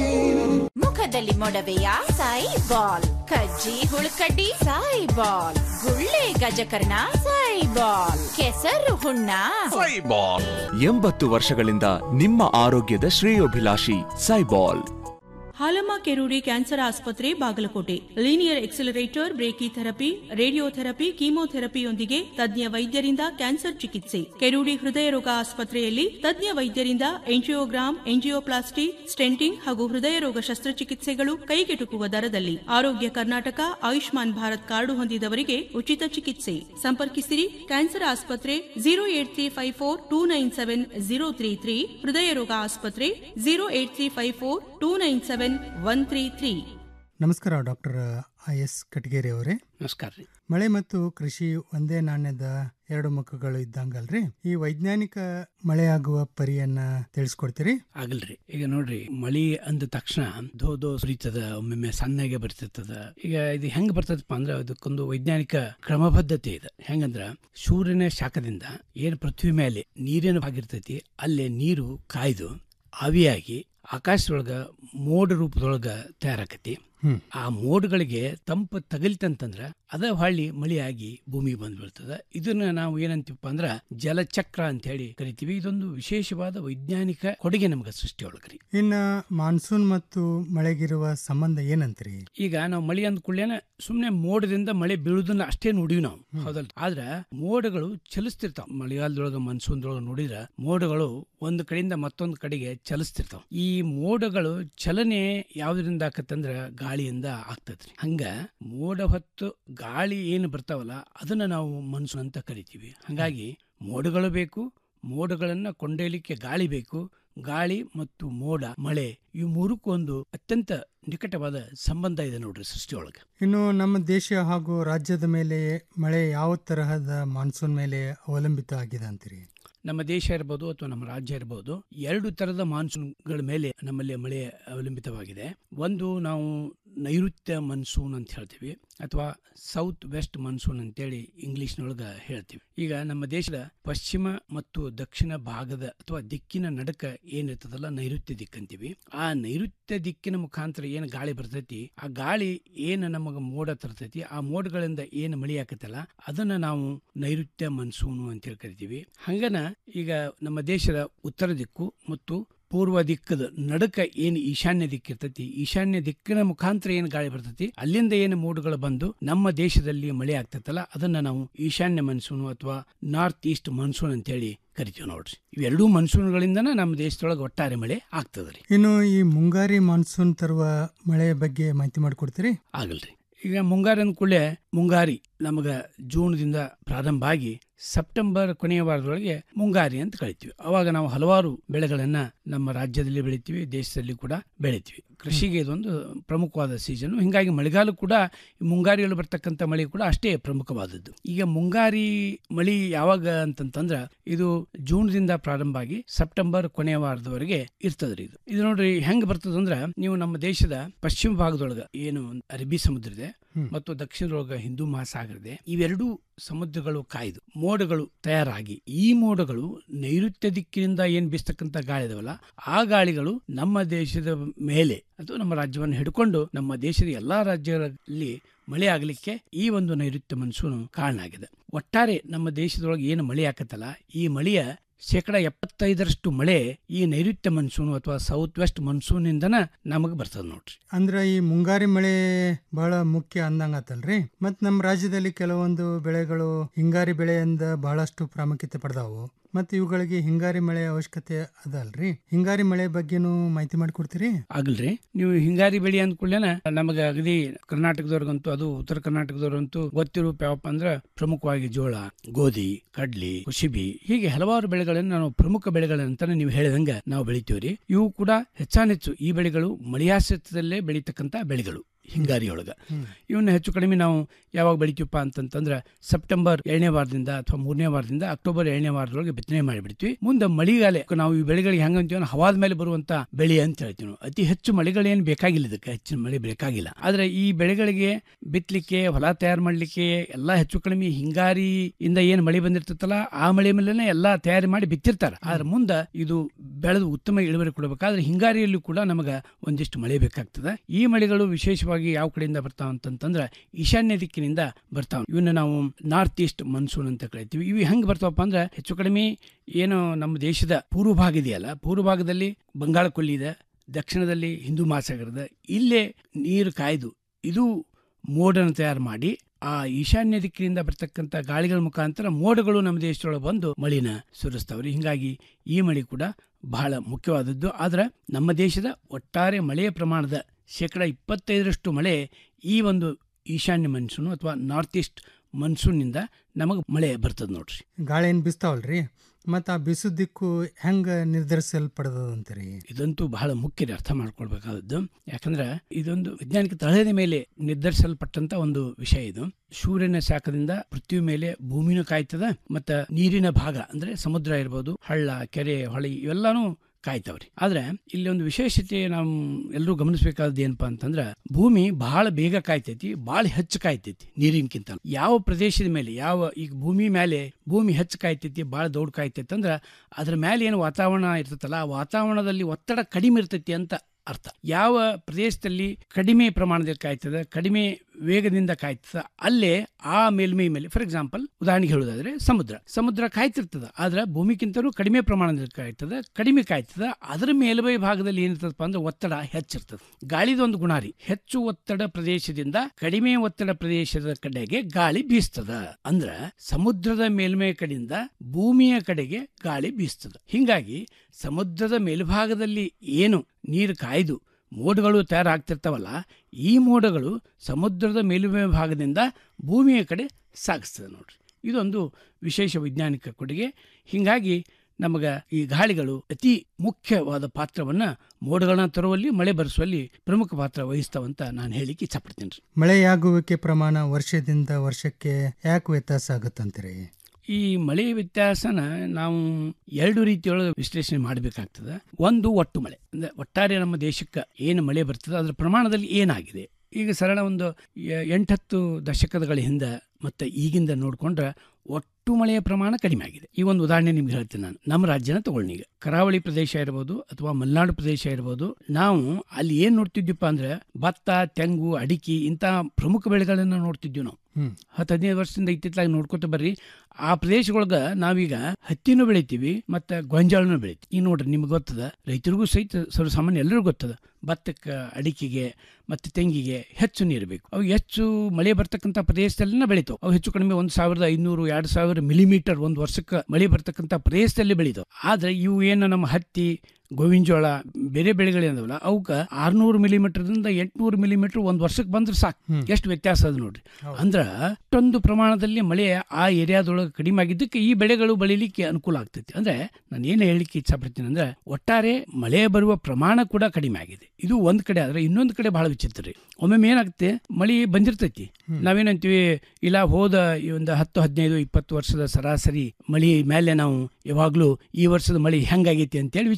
ಮುಖದಲ್ಲಿ ಮೊಡವೆಯ ಸಾಯಿ ಬಾಲ್ ಕಜ್ಜಿ ಹುಳುಕಡ್ಡಿ ಸಾಯಿ ಬಾಲ್ ಗುಳ್ಳೆ ಗಜಕರ್ಣ ಸಾಯಿ ಬಾಲ್ ಕೆಸರು ಹುಣ್ಣ ಸೈಬಾಲ್ ಎಂಬತ್ತು ವರ್ಷಗಳಿಂದ ನಿಮ್ಮ ಆರೋಗ್ಯದ ಶ್ರೇಯೋಭಿಲಾಷಿ ಸೈಬಾಲ್ ಹಾಲಮ್ಮ ಕೆರೂಡಿ ಕ್ಯಾನ್ಸರ್ ಆಸ್ಪತ್ರೆ Bagalkot linear accelerator brachytherapy radiotherapy ಕೀಮೋಥೆರಪಿಯೊಂದಿಗೆ ತಜ್ಞ ವೈದ್ಯರಿಂದ ಕ್ಯಾನ್ಸರ್ ಚಿಕಿತ್ಸೆ ಕೆರೂಡಿ ಹೃದಯ ರೋಗ ಆಸ್ಪತ್ರೆಯಲ್ಲಿ ತಜ್ಞ ವೈದ್ಯರಿಂದ ಎಂಜಿಯೋಗ್ರಾಮ್ ಎಂಜಿಯೋಪ್ಲಾಸ್ಟಿ ಸ್ಟೆಂಟಿಂಗ್ ಹಾಗೂ ಹೃದಯ ರೋಗ ಶಸ್ತ್ರಚಿಕಿತ್ಸೆಗಳು ಕೈಗೆಟುಕುವ ದರದಲ್ಲಿ ಆರೋಗ್ಯ ಕರ್ನಾಟಕ ಆಯುಷ್ಮಾನ್ ಭಾರತ್ ಕಾರ್ಡು ಹೊಂದಿದವರಿಗೆ ಉಚಿತ ಚಿಕಿತ್ಸೆ ಸಂಪರ್ಕಿಸಿರಿ ಕ್ಯಾನ್ಸರ್ ಆಸ್ಪತ್ರೆ zero eight three five four two nine seven zero three three ಹೃದಯ ರೋಗ ಆಸ್ಪತ್ರೆ zero eight three five four two nine seven one three three ನಮಸ್ಕಾರ ಡಾಕ್ಟರ್ ಐ ಎಸ್ ಕಟಗೇರಿ ಅವರೇ ನಮಸ್ಕಾರ ರೀ ಮಳೆ ಮತ್ತು ಕೃಷಿ ಒಂದೇ ನಾಣ್ಯದ ಎರಡು ಮುಖಗಳು ಇದ್ದಂಗಲ್ರಿ ಈ ವೈಜ್ಞಾನಿಕ ಮಳೆಯಾಗುವ ಪರಿಯನ್ನ ತಿಳಿಸ್ಕೊಡ್ತೀರಿ ಆಗಲ್ರಿ ಈಗ ನೋಡ್ರಿ ಮಳಿ ಅಂದ ತಕ್ಷಣ ಧೋ ಧೋ ಸುರಿತದ ಒಮ್ಮೊಮ್ಮೆ ಸಣ್ಣಗೆ ಬರ್ತಿರ್ತದ ಈಗ ಇದು ಹೆಂಗ್ ಬರ್ತದಪ್ಪ ಅಂದ್ರೆ ಅದಕ್ಕೊಂದು ವೈಜ್ಞಾನಿಕ ಕ್ರಮಬದ್ಧತೆ ಇದೆ ಹೆಂಗಂದ್ರ ಸೂರ್ಯನ ಶಾಖದಿಂದ ಏನ್ ಪೃಥ್ವಿ ಮೇಲೆ ನೀರೇನು ಆಗಿರ್ತೈತಿ ಅಲ್ಲೇ ನೀರು ಕಾಯ್ದು ಆವಿಯಾಗಿ ಆಕಾಶದೊಳಗ ಮೋಡ ರೂಪದೊಳಗ ತಯಾರಾಕತಿ ಹ್ಮ್. ಆ ಮೋಡ್ಗಳಿಗೆ ತಂಪು ತಗಲಿತಂತಂದ್ರ ಅದ ಹೊಳ್ಳಿ ಮಳೆಯಾಗಿ ಭೂಮಿಗೆ ಬಂದ್ ಬೀಳ್ತದ ಇದನ್ನ ನಾವು ಏನಂತೀವಪ್ಪ ಅಂದ್ರ ಜಲಚಕ್ರ ಅಂತ ಹೇಳಿ ಕರಿತೀವಿ ಇದೊಂದು ವಿಶೇಷವಾದ ವೈಜ್ಞಾನಿಕ ಕೊಡುಗೆ ನಮ್ಗೆ ಸೃಷ್ಟಿಯೊಳಗ್ರಿ ಇನ್ನ ಮಾನ್ಸೂನ್ ಮತ್ತು ಮಳೆಗಿರುವ ಸಂಬಂಧ ಏನಂತೀರಿ ಈಗ ನಾವು ಮಳೆ ಅಂದ ಕೂಡಲೇನ ಸುಮ್ನೆ ಮೋಡದಿಂದ ಮಳೆ ಬೀಳುದನ್ನ ಅಷ್ಟೇ ನೋಡಿವಿ ನಾವು ಹೌದಲ್ಲ ಆದ್ರ ಮೋಡಗಳು ಚಲಿಸ್ತಿರ್ತಾವ ಮಳೆಗಾಲದೊಳಗ ಮನ್ಸೂನ್ದೊಳಗ ನೋಡಿದ್ರ ಮೋಡಗಳು ಒಂದು ಕಡೆಯಿಂದ ಮತ್ತೊಂದು ಕಡೆಗೆ ಚಲಿಸ್ತಿರ್ತಾವ ಈ ಮೋಡಗಳು ಚಲನೆ ಯಾವ್ದ್ರಿಂದ ಆಕತ್ತಂದ್ರ ಗಾಳಿಯಿಂದ ಆಗ್ತದ್ರಿ ಹಂಗ ಮೋಡ ಹೊತ್ತು ಗಾಳಿ ಏನು ಬರ್ತಾವಲ್ಲ ಅದನ್ನ ನಾವು ಮನ್ಸೂನ್ ಅಂತ ಕರಿತೀವಿ ಹಂಗಾಗಿ ಮೋಡಗಳು ಬೇಕು ಮೋಡಗಳನ್ನ ಕೊಂಡೊಯ್ಲಿಕ್ಕೆ ಗಾಳಿ ಬೇಕು ಗಾಳಿ ಮತ್ತು ಮೋಡ ಮಳೆ ಇವು ಮೂರಕ್ಕೂ ಒಂದು ಅತ್ಯಂತ ನಿಕಟವಾದ ಸಂಬಂಧ ಇದೆ ನೋಡ್ರಿ ಸೃಷ್ಟಿಯೊಳಗೆ ಇನ್ನು ನಮ್ಮ ದೇಶ ಹಾಗೂ ರಾಜ್ಯದ ಮೇಲೆ ಮಳೆ ಯಾವ ತರಹದ ಮಾನ್ಸೂನ್ ಮೇಲೆ ಅವಲಂಬಿತ ಆಗಿದೆ ಅಂತೀರಿ ನಮ್ಮ ದೇಶ ಇರಬಹುದು ಅಥವಾ ನಮ್ಮ ರಾಜ್ಯ ಇರಬಹುದು ಎರಡು ತರದ ಮಾನ್ಸೂನ್ಗಳ ಮೇಲೆ ನಮ್ಮಲ್ಲಿ ಮಳೆ ಅವಲಂಬಿತವಾಗಿದೆ ಒಂದು ನಾವು ನೈಋತ್ಯ ಮನ್ಸೂನ್ ಅಂತ ಹೇಳ್ತೀವಿ ಅಥವಾ ಸೌತ್ ವೆಸ್ಟ್ ಮನ್ಸೂನ್ ಅಂತೇಳಿ ಇಂಗ್ಲಿಷ್ನೊಳಗ ಹೇಳ್ತೀವಿ ಈಗ ನಮ್ಮ ದೇಶದ ಪಶ್ಚಿಮ ಮತ್ತು ದಕ್ಷಿಣ ಭಾಗದ ಅಥವಾ ದಿಕ್ಕಿನ ನಡಕ ಏನಿರ್ತದಲ್ಲ ನೈಋತ್ಯ ದಿಕ್ಕು ಅಂತೀವಿ ಆ ನೈಋತ್ಯ ದಿಕ್ಕಿನ ಮುಖಾಂತರ ಏನು ಗಾಳಿ ಬರ್ತೈತಿ ಆ ಗಾಳಿ ಏನು ನಮಗ ಮೋಡ ತರ್ತೈತಿ ಆ ಮೋಡಗಳಿಂದ ಏನು ಮಳೆ ಆಕತ್ತಲ್ಲ ಅದನ್ನ ನಾವು ನೈಋತ್ಯ ಮನ್ಸೂನು ಅಂತ ಹೇಳಿ ಕರಿತೀವಿ ಹಂಗನ ಈಗ ನಮ್ಮ ದೇಶದ ಉತ್ತರ ದಿಕ್ಕು ಮತ್ತು ಪೂರ್ವ ದಿಕ್ಕದ ನಡಕ ಏನು ಈಶಾನ್ಯ ದಿಕ್ಕಿರ್ತೈತಿ ಈಶಾನ್ಯ ದಿಕ್ಕಿನ ಮುಖಾಂತರ ಏನು ಗಾಳಿ ಬರ್ತೈತಿ ಅಲ್ಲಿಂದ ಏನು ಮೋಡಗಳು ಬಂದು ನಮ್ಮ ದೇಶದಲ್ಲಿ ಮಳೆ ಆಗ್ತೈತಲ್ಲ ಅದನ್ನ ನಾವು ಈಶಾನ್ಯ ಮನ್ಸೂನು ಅಥವಾ ನಾರ್ತ್ ಈಸ್ಟ್ ಮನ್ಸೂನ್ ಅಂತೇಳಿ ಕರಿತೀವಿ ನೋಡ್ರಿ ಇವೆರಡೂ ಮನ್ಸೂನ್ಗಳಿಂದನ ನಮ್ಮ ದೇಶದೊಳಗೆ ಒಟ್ಟಾರೆ ಮಳೆ ಆಗ್ತದ್ರಿ ಇನ್ನು ಈ ಮುಂಗಾರಿ ಮಾನ್ಸೂನ್ ತರುವ ಮಳೆ ಬಗ್ಗೆ ಮಾಹಿತಿ ಮಾಡಿಕೊಡ್ತೀರಿ ಆಗಲ್ರಿ ಈಗ ಮುಂಗಾರಿ ಅಂದ ಕೂಡಲೇ ಮುಂಗಾರಿ ನಮಗ ಜೂನ್ದಿಂದ ಪ್ರಾರಂಭ ಆಗಿ ಸೆಪ್ಟೆಂಬರ್ ಕೊನೆಯ ವಾರದೊಳಗೆ ಮುಂಗಾರಿ ಅಂತ ಕಳಿತೀವಿ ಅವಾಗ ನಾವು ಹಲವಾರು ಬೆಳೆಗಳನ್ನ ನಮ್ಮ ರಾಜ್ಯದಲ್ಲಿ ಬೆಳಿತೀವಿ ದೇಶದಲ್ಲಿ ಕೂಡ ಬೆಳಿತೀವಿ ಕೃಷಿಗೆ ಇದೊಂದು ಪ್ರಮುಖವಾದ ಸೀಸನ್ ಹಿಂಗಾಗಿ ಮಳೆಗಾಲ ಕೂಡ ಈ ಮುಂಗಾರಿಯಲ್ಲಿ ಬರ್ತಕ್ಕಂಥ ಮಳೆ ಕೂಡ ಅಷ್ಟೇ ಪ್ರಮುಖವಾದದ್ದು ಈಗ ಮುಂಗಾರಿ ಮಳಿ ಯಾವಾಗ ಅಂತಂತಂದ್ರ ಇದು ಜೂನ್ದಿಂದ ಪ್ರಾರಂಭ ಆಗಿ ಸೆಪ್ಟೆಂಬರ್ ಕೊನೆಯ ವಾರದವರೆಗೆ ಇರ್ತದ್ರಿ ಇದು ಇದು ನೋಡ್ರಿ ಹೆಂಗ್ ಬರ್ತದಂದ್ರ ನೀವು ನಮ್ಮ ದೇಶದ ಪಶ್ಚಿಮ ಭಾಗದೊಳಗ ಏನು ಅರಬ್ಬಿ ಸಮುದ್ರ ಇದೆ ಮತ್ತು ದಕ್ಷಿಣದೊಳಗ ಹಿಂದೂ ಮಹಾಸಾಗರ ಇದೆ ಇವೆರಡೂ ಸಮುದ್ರಗಳು ಕಾಯ್ದು ಮೋಡಗಳು ತಯಾರಾಗಿ ಈ ಮೋಡಗಳು ನೈಋತ್ಯ ದಿಕ್ಕಿನಿಂದ ಏನ್ ಬೀಸ್ತಕ್ಕಂಥ ಗಾಳಿ ಇದಾವಲ್ಲ ಆ ಗಾಳಿಗಳು ನಮ್ಮ ದೇಶದ ಮೇಲೆ ಅಥವಾ ನಮ್ಮ ರಾಜ್ಯವನ್ನು ಹಿಡ್ಕೊಂಡು ನಮ್ಮ ದೇಶದ ಎಲ್ಲಾ ರಾಜ್ಯಗಳಲ್ಲಿ ಮಳೆ ಆಗಲಿಕ್ಕೆ ಈ ಒಂದು ನೈಋತ್ಯ ಮನ್ಸೂನು ಕಾರಣ ಆಗಿದೆ ಒಟ್ಟಾರೆ ನಮ್ಮ ದೇಶದೊಳಗೆ ಏನು ಮಳೆ ಆಕತ್ತಲ್ಲ ಈ ಮಳೆಯ ಶೇಕಡ ಎಪ್ಪತ್ತೈದರಷ್ಟು ಮಳೆ ಈ ನೈಋತ್ಯ ಮನ್ಸೂನು ಅಥವಾ ಸೌತ್ ವೆಸ್ಟ್ ಮನ್ಸೂನಿಂದನ ನಮಗೆ ಬರ್ತದೆ ನೋಡ್ರಿ ಅಂದ್ರ ಈ ಮುಂಗಾರಿ ಮಳೆ ಬಹಳ ಮುಖ್ಯ ಅಂದಂಗಾತಲ್ರಿ ಮತ್ ನಮ್ಮ ರಾಜ್ಯದಲ್ಲಿ ಕೆಲವೊಂದು ಬೆಳೆಗಳು ಹಿಂಗಾರಿ ಬೆಳೆಯಿಂದ ಬಹಳಷ್ಟು ಪ್ರಾಮುಖ್ಯತೆ ಪಡೆದಾವು ಮತ್ ಇವುಗಳಿಗೆ ಹಿಂಗಾರಿ ಮಳೆ ಅವಶ್ಯಕತೆ ಅದಲ್ರಿ ಹಿಂಗಾರಿ ಮಳೆ ಬಗ್ಗೆನೂ ಮಾಹಿತಿ ಮಾಡಿಕೊಡ್ತೀರಿ ಆಗಲ್ರಿ ನೀವು ಹಿಂಗಾರಿ ಬೆಳೆ ಅಂದ್ಕೊಳ್ಳೇನ ನಮಗೆ ಅಗದಿ ಕರ್ನಾಟಕದವ್ರಿಗಂತೂ ಅದು ಉತ್ತರ ಕರ್ನಾಟಕದವ್ರಂತೂ ಗೊತ್ತಿರೋ ಯಾವಪ್ಪ ಅಂದ್ರ ಪ್ರಮುಖವಾಗಿ ಜೋಳ ಗೋಧಿ ಕಡ್ಲಿ ಕುಶಿಬಿ ಹೀಗೆ ಹಲವಾರು ಬೆಳೆಗಳನ್ನು ನಾವು ಪ್ರಮುಖ ಬೆಳೆಗಳಂತಾನೆ ನೀವು ಹೇಳಿದಂಗ ನಾವು ಬೆಳಿತೀವ್ರಿ ಇವು ಕೂಡ ಹೆಚ್ಚಾನೆಚ್ಚು ಈ ಬೆಳೆಗಳು ಮಳೆಯಾಶ್ರಿತದಲ್ಲೇ ಬೆಳೀತಕ್ಕಂತ ಬೆಳೆಗಳು ಹಿಂಗಾರಿಯೊಳಗ ಇವನ್ನ ಹೆಚ್ಚು ಕಡಿಮೆ ನಾವು ಯಾವಾಗ ಬೆಳಿತೀವಪ್ಪ ಅಂತಂತಂದ್ರೆ ಸೆಪ್ಟೆಂಬರ್ ಏಳನೇ ವಾರದಿಂದ ಅಥವಾ ಮೂರನೇ ವಾರದಿಂದ ಅಕ್ಟೋಬರ್ ಏಳನೇ ವಾರದೊಳಗೆ ಬಿತ್ತನೆ ಮಾಡಿಬಿಡ್ತೀವಿ ಮುಂದೆ ಮಳಿಗಾಲ ನಾವು ಈ ಬೆಳೆಗಳಿಗೆ ಹೆಂಗಂತೀವಿ ಹವಾದ ಮೇಲೆ ಬರುವಂತ ಬೆಳೆ ಅಂತ ಹೇಳ್ತೀವಿ ನಾವು ಅತಿ ಹೆಚ್ಚು ಮಳೆಗಳೇನು ಬೇಕಾಗಿಲ್ಲ ಇದಕ್ಕೆ ಹೆಚ್ಚಿನ ಮಳೆ ಬೇಕಾಗಿಲ್ಲ ಆದ್ರೆ ಈ ಬೆಳೆಗಳಿಗೆ ಬಿತ್ತಲಿಕ್ಕೆ ಹೊಲ ತಯಾರು ಮಾಡ್ಲಿಕ್ಕೆ ಎಲ್ಲಾ ಹೆಚ್ಚು ಕಡಿಮೆ ಹಿಂಗಾರಿಯಿಂದ ಏನ್ ಮಳೆ ಬಂದಿರ್ತೈತಲ್ಲ ಆ ಮಳೆ ಮೇಲೆನೆ ಎಲ್ಲಾ ತಯಾರಿ ಮಾಡಿ ಬಿತ್ತಿರ್ತಾರ ಆದ್ರೆ ಮುಂದೆ ಇದು ಬೆಳೆದು ಉತ್ತಮ ಇಳುವರಿ ಕೊಡಬೇಕಾದ್ರೆ ಹಿಂಗಾರಿಯಲ್ಲೂ ಕೂಡ ನಮಗ ಒಂದಿಷ್ಟು ಮಳೆ ಬೇಕಾಗ್ತದೆ ಈ ಮಳೆಗಳು ವಿಶೇಷವಾಗಿ ಯಾವ ಕಡೆಯಿಂದ ಬರ್ತಾವ ಅಂತಂತಂದ್ರೆ ಈಶಾನ್ಯ ದಿಕ್ಕಿನಿಂದ ಬರ್ತಾವ ಇವನ್ನ ನಾವು ನಾರ್ತ್ ಈಸ್ಟ್ ಮನ್ಸೂನ್ ಅಂತ ಕರಿತೀವಿ ಇವು ಹೆಂಗ್ ಬರ್ತಾವಪ್ಪ ಅಂದ್ರೆ ಹೆಚ್ಚು ಕಡಿಮೆ ಏನು ನಮ್ಮ ದೇಶದ ಪೂರ್ವ ಭಾಗ ಇದೆಯಲ್ಲ ಪೂರ್ವ ಭಾಗದಲ್ಲಿ ಬಂಗಾಳ ಕೊಲ್ಲಿ ಇದೆ ದಕ್ಷಿಣದಲ್ಲಿ ಹಿಂದೂ ಮಹಾಸಾಗರದ ಇಲ್ಲೇ ನೀರು ಕಾಯ್ದು ಇದು ಮೋಡನ್ನು ತಯಾರು ಮಾಡಿ ಆ ಈಶಾನ್ಯ ದಿಕ್ಕಿನಿಂದ ಬರ್ತಕ್ಕಂಥ ಗಾಳಿಗಳ ಮುಖಾಂತರ ಮೋಡಗಳು ನಮ್ಮ ದೇಶದೊಳಗೆ ಬಂದು ಮಳಿನ ಸುರಿಸ್ತಾವ್ರಿ ಹಿಂಗಾಗಿ ಈ ಮಳೆ ಕೂಡ ಬಹಳ ಮುಖ್ಯವಾದದ್ದು ಆದ್ರೆ ನಮ್ಮ ದೇಶದ ಒಟ್ಟಾರೆ ಮಳೆಯ ಪ್ರಮಾಣದ ಶೇಕಡ ಇಪ್ಪತ್ತೈದರಷ್ಟು ಮಳೆ ಈ ಒಂದು ಈಶಾನ್ಯ ಮನ್ಸೂನು ಅಥವಾ ನಾರ್ತ್ ಈಸ್ಟ್ ಮನ್ಸೂನ್ನಿಂದ ನಮಗೆ ಮಳೆ ಬರ್ತದೆ ನೋಡ್ರಿ ಗಾಳಿ ಏನ್ ಬೀಸ್ತಾವಲ್ರಿ ಮತ್ತ ಆ ಬಿಸು ದಿಕ್ಕು ಹೆಂಗ ನಿರ್ಧರಿಸಲ್ಪಡದಂತೀರಿ ಇದಂತೂ ಬಹಳ ಮುಖ್ಯ ಅರ್ಥ ಮಾಡ್ಕೊಳ್ಬೇಕಾದದ್ದು ಯಾಕಂದ್ರೆ ಇದೊಂದು ವೈಜ್ಞಾನಿಕ ತಳಹದಿ ಮೇಲೆ ನಿರ್ಧರಿಸಲ್ಪಟ್ಟಂತ ಒಂದು ವಿಷಯ ಇದು ಸೂರ್ಯನ ಶಾಖದಿಂದ ಪೃಥ್ವಿ ಮೇಲೆ ಭೂಮಿನೂ ಕಾಯ್ತದ ಮತ್ತ ನೀರಿನ ಭಾಗ ಅಂದ್ರೆ ಸಮುದ್ರ ಇರ್ಬೋದು ಹಳ್ಳ ಕೆರೆ ಹೊಳಿ ಇವೆಲ್ಲಾನು ಕಾಯ್ತಾವ್ರಿ ಆದ್ರೆ ಇಲ್ಲಿ ಒಂದು ವಿಶೇಷತೆ ನಾವು ಎಲ್ಲರೂ ಗಮನಿಸಬೇಕಾದ ಏನಪ್ಪಾ ಅಂತಂದ್ರ ಭೂಮಿ ಬಹಳ ಬೇಗ ಕಾಯ್ತೈತಿ ಬಹಳ ಹೆಚ್ಚು ಕಾಯ್ತೈತಿ ನೀರಿನಕ್ಕಿಂತ ಯಾವ ಪ್ರದೇಶದ ಮೇಲೆ ಯಾವ ಈಗ ಭೂಮಿ ಮೇಲೆ ಭೂಮಿ ಹೆಚ್ಚು ಕಾಯ್ತೈತಿ ಬಹಳ ದೊಡ್ಡ ಕಾಯ್ತೈತಿ ಅಂದ್ರ ಅದ್ರ ಮೇಲೆ ಏನು ವಾತಾವರಣ ಇರ್ತೈತಲ್ಲ ಆ ವಾತಾವರಣದಲ್ಲಿ ಒತ್ತಡ ಕಡಿಮೆ ಇರ್ತೈತಿ ಅಂತ ಅರ್ಥ ಯಾವ ಪ್ರದೇಶದಲ್ಲಿ ಕಡಿಮೆ ಪ್ರಮಾಣದಲ್ಲಿ ಕಾಯ್ತದೆ ಕಡಿಮೆ ವೇಗದಿಂದ ಕಾಯ್ತದ ಅಲ್ಲೇ ಆ ಮೇಲ್ಮೈ ಮೇಲೆ ಫಾರ್ ಎಕ್ಸಾಂಪಲ್ ಉದಾಹರಣೆಗೆ ಹೇಳೋದಾದ್ರೆ ಸಮುದ್ರ ಸಮುದ್ರ ಕಾಯ್ತಿರ್ತದ ಆದ್ರೆ ಭೂಮಿಗಿಂತಲೂ ಕಡಿಮೆ ಪ್ರಮಾಣದಲ್ಲಿ ಕಾಯ್ತದ ಕಡಿಮೆ ಕಾಯ್ತದ ಅದರ ಮೇಲ್ಮೈ ಭಾಗದಲ್ಲಿ ಏನಿರ್ತದಪ್ಪ ಅಂದ್ರೆ ಒತ್ತಡ ಹೆಚ್ಚಿರ್ತದೆ ಗಾಳಿದೊಂದು ಗುಣ ರೀ ಹೆಚ್ಚು ಒತ್ತಡ ಪ್ರದೇಶದಿಂದ ಕಡಿಮೆ ಒತ್ತಡ ಪ್ರದೇಶದ ಕಡೆಗೆ ಗಾಳಿ ಬೀಸ್ತದ ಅಂದ್ರ ಸಮುದ್ರದ ಮೇಲ್ಮೈ ಕಡೆಯಿಂದ ಭೂಮಿಯ ಕಡೆಗೆ ಗಾಳಿ ಬೀಸ್ತದ ಹಿಂಗಾಗಿ ಸಮುದ್ರದ ಮೇಲ್ಭಾಗದಲ್ಲಿ ಏನು ನೀರು ಕಾಯ್ದು ಮೋಡಗಳು ತಯಾರಾಗ್ತಿರ್ತಾವಲ್ಲ ಈ ಮೋಡಗಳು ಸಮುದ್ರದ ಮೇಲುಮೆ ಭಾಗದಿಂದ ಭೂಮಿಯ ಕಡೆ ಸಾಗಿಸ್ತದೆ ನೋಡ್ರಿ ಇದೊಂದು ವಿಶೇಷ ವೈಜ್ಞಾನಿಕ ಕೊಡುಗೆ ಹಿಂಗಾಗಿ ನಮಗ ಈ ಗಾಳಿಗಳು ಅತಿ ಮುಖ್ಯವಾದ ಪಾತ್ರವನ್ನ ಮೋಡಗಳನ್ನ ತರುವಲ್ಲಿ ಮಳೆ ಬರೆಸುವಲ್ಲಿ ಪ್ರಮುಖ ಪಾತ್ರ ವಹಿಸ್ತಾವಂತ ನಾನು ಹೇಳಿಕ್ಕೆ ಇಚ್ಛಪಡ್ತೀನಿ ರೀ ಮಳೆಯಾಗುವಿಕೆ ಪ್ರಮಾಣ ವರ್ಷದಿಂದ ವರ್ಷಕ್ಕೆ ಯಾಕೆ ವ್ಯತ್ಯಾಸ ಆಗುತ್ತಂತೀರಿ ಈ ಮಳೆ ವ್ಯತ್ಯಾಸನ ನಾವು ಎರಡು ರೀತಿಯೊಳಗೆ ವಿಶ್ಲೇಷಣೆ ಮಾಡಬೇಕಾಗ್ತದೆ ಒಂದು ಒಟ್ಟು ಮಳೆ ಅಂದ್ರೆ ಒಟ್ಟಾರೆ ನಮ್ಮ ದೇಶಕ್ಕೆ ಏನು ಮಳೆ ಬರ್ತದೆ ಅದರ ಪ್ರಮಾಣದಲ್ಲಿ ಏನಾಗಿದೆ ಈಗ ಸರಳ ಒಂದು ಎ- ಎಂಟತ್ತು ದಶಕಗಳ ಹಿಂದೆ ಮತ್ತೆ ಈಗಿಂದ ನೋಡ್ಕೊಂಡ್ರೆ ಒಟ್ಟು ಮಳೆಯ ಪ್ರಮಾಣ ಕಡಿಮೆ ಆಗಿದೆ ಈ ಒಂದು ಉದಾಹರಣೆ ನಿಮ್ಗೆ ಹೇಳ್ತೀನಿ ನಾನು ನಮ್ಮ ರಾಜ್ಯನ ತಗೊಳ್ಳಿ ಈಗ ಕರಾವಳಿ ಪ್ರದೇಶ ಇರ್ಬೋದು ಅಥವಾ ಮಲೆನಾಡು ಪ್ರದೇಶ ಇರ್ಬೋದು ನಾವು ಅಲ್ಲಿ ಏನ್ ನೋಡ್ತಿದ್ವಿಪ್ಪ ಅಂದ್ರೆ ಭತ್ತ ತೆಂಗು ಅಡಿಕೆ ಇಂತಹ ಪ್ರಮುಖ ಬೆಳೆಗಳನ್ನ ನೋಡ್ತಿದ್ವಿ ನಾವು ಹ್ಮ್. ಹತ್ತು ಹದಿನೈದು ವರ್ಷದಿಂದ ಇತ್ತಿತ್ತಲಾಗಿ ನೋಡ್ಕೊತ ಬರ್ರಿ ಆ ಪ್ರದೇಶಗೊಳಗ ನಾವೀಗ ಹತ್ತಿನೂ ಬೆಳಿತೀವಿ ಮತ್ತೆ ಗೊಂಜಾಳನು ಬೆಳಿತೀವಿ ಈಗ ನೋಡ್ರಿ ನಿಮ್ಗೆ ಗೊತ್ತದ ರೈತರಿಗೂ ಸಹಿತ ಸರ್ವಸಾಮಾನ್ಯ ಎಲ್ಲರಿಗೂ ಗೊತ್ತದ ಭತ್ತಕ್ಕೆ ಅಡಿಕೆಗೆ ಮತ್ತೆ ತೆಂಗಿಗೆ ಹೆಚ್ಚು ನೀರು ಬೇಕು ಅವು ಹೆಚ್ಚು ಮಳೆ ಬರ್ತಕ್ಕಂಥ ಪ್ರದೇಶದಲ್ಲಿನ ಬೆಳಿತಾವ ಅವು ಹೆಚ್ಚು ಕಡಿಮೆ ಒಂದು ಸಾವಿರದ ಐನೂರು ಎರಡು ಸಾವಿರ ಮಿಲಿಮೀಟರ್ ಒಂದು ವರ್ಷಕ್ಕೆ ಮಳೆ ಬರ್ತಕ್ಕಂಥ ಪ್ರದೇಶದಲ್ಲಿ ಬೆಳಿತಾವ ಆದ್ರೆ ಇವು ಏನು ನಮ್ಮ ಹತ್ತಿ ಗೋವಿನ ಜೋಳ ಬೇರೆ ಬೆಳೆಗಳಿದಾವಲ್ಲ ಅವಕ್ಕೆ ಆರ್ನೂರು ಮಿಲಿಮೀಟರ್ದಿಂದ ಎಂಟ್ನೂರು ಮಿಲಿಮೀಟರ್ ಒಂದು ವರ್ಷಕ್ಕೆ ಬಂದ್ರೆ ಸಾಕು ಎಷ್ಟು ವ್ಯತ್ಯಾಸ ಅದ ನೋಡ್ರಿ ಅಂದ್ರ ಅಷ್ಟೊಂದು ಪ್ರಮಾಣದಲ್ಲಿ ಮಳೆ ಆ ಏರಿಯಾದೊಳಗೆ ಕಡಿಮೆ ಆಗಿದ್ದಕ್ಕೆ ಈ ಬೆಳೆಗಳು ಬೆಳಿಲಿಕ್ಕೆ ಅನುಕೂಲ ಆಗ್ತೈತಿ ಅಂದ್ರೆ ನಾನು ಏನು ಹೇಳಿಕ್ಕೆ ಇಚ್ಛಪಡ್ತೀನಿ ಅಂದ್ರೆ ಒಟ್ಟಾರೆ ಮಳೆ ಬರುವ ಪ್ರಮಾಣ ಕೂಡ ಕಡಿಮೆ ಆಗಿದೆ ಇದು ಒಂದ್ ಕಡೆ ಆದ್ರೆ ಇನ್ನೊಂದು ಕಡೆ ಬಹಳ ವಿಚಿತ್ರ ರೀ ಒಮ್ಮೊಮ್ಮೆ ಏನಾಗುತ್ತೆ ಮಳೆ ಬಂದಿರ್ತೈತಿ ನಾವೇನಂತೀವಿ ಇಲ್ಲ ಹೋದ ಈ ಒಂದು ಹತ್ತು ಹದಿನೈದು ಇಪ್ಪತ್ತು ವರ್ಷದ ಸರಾಸರಿ ಮಳಿ ಮೇಲೆ ನಾವು ಯಾವಾಗ್ಲೂ ಈ ವರ್ಷದ ಮಳೆ ಹೆಂಗಾಗೈತಿ ಅಂತೇಳಿ ವಿಚಾರ ಮಾಡ್ತೀವಿ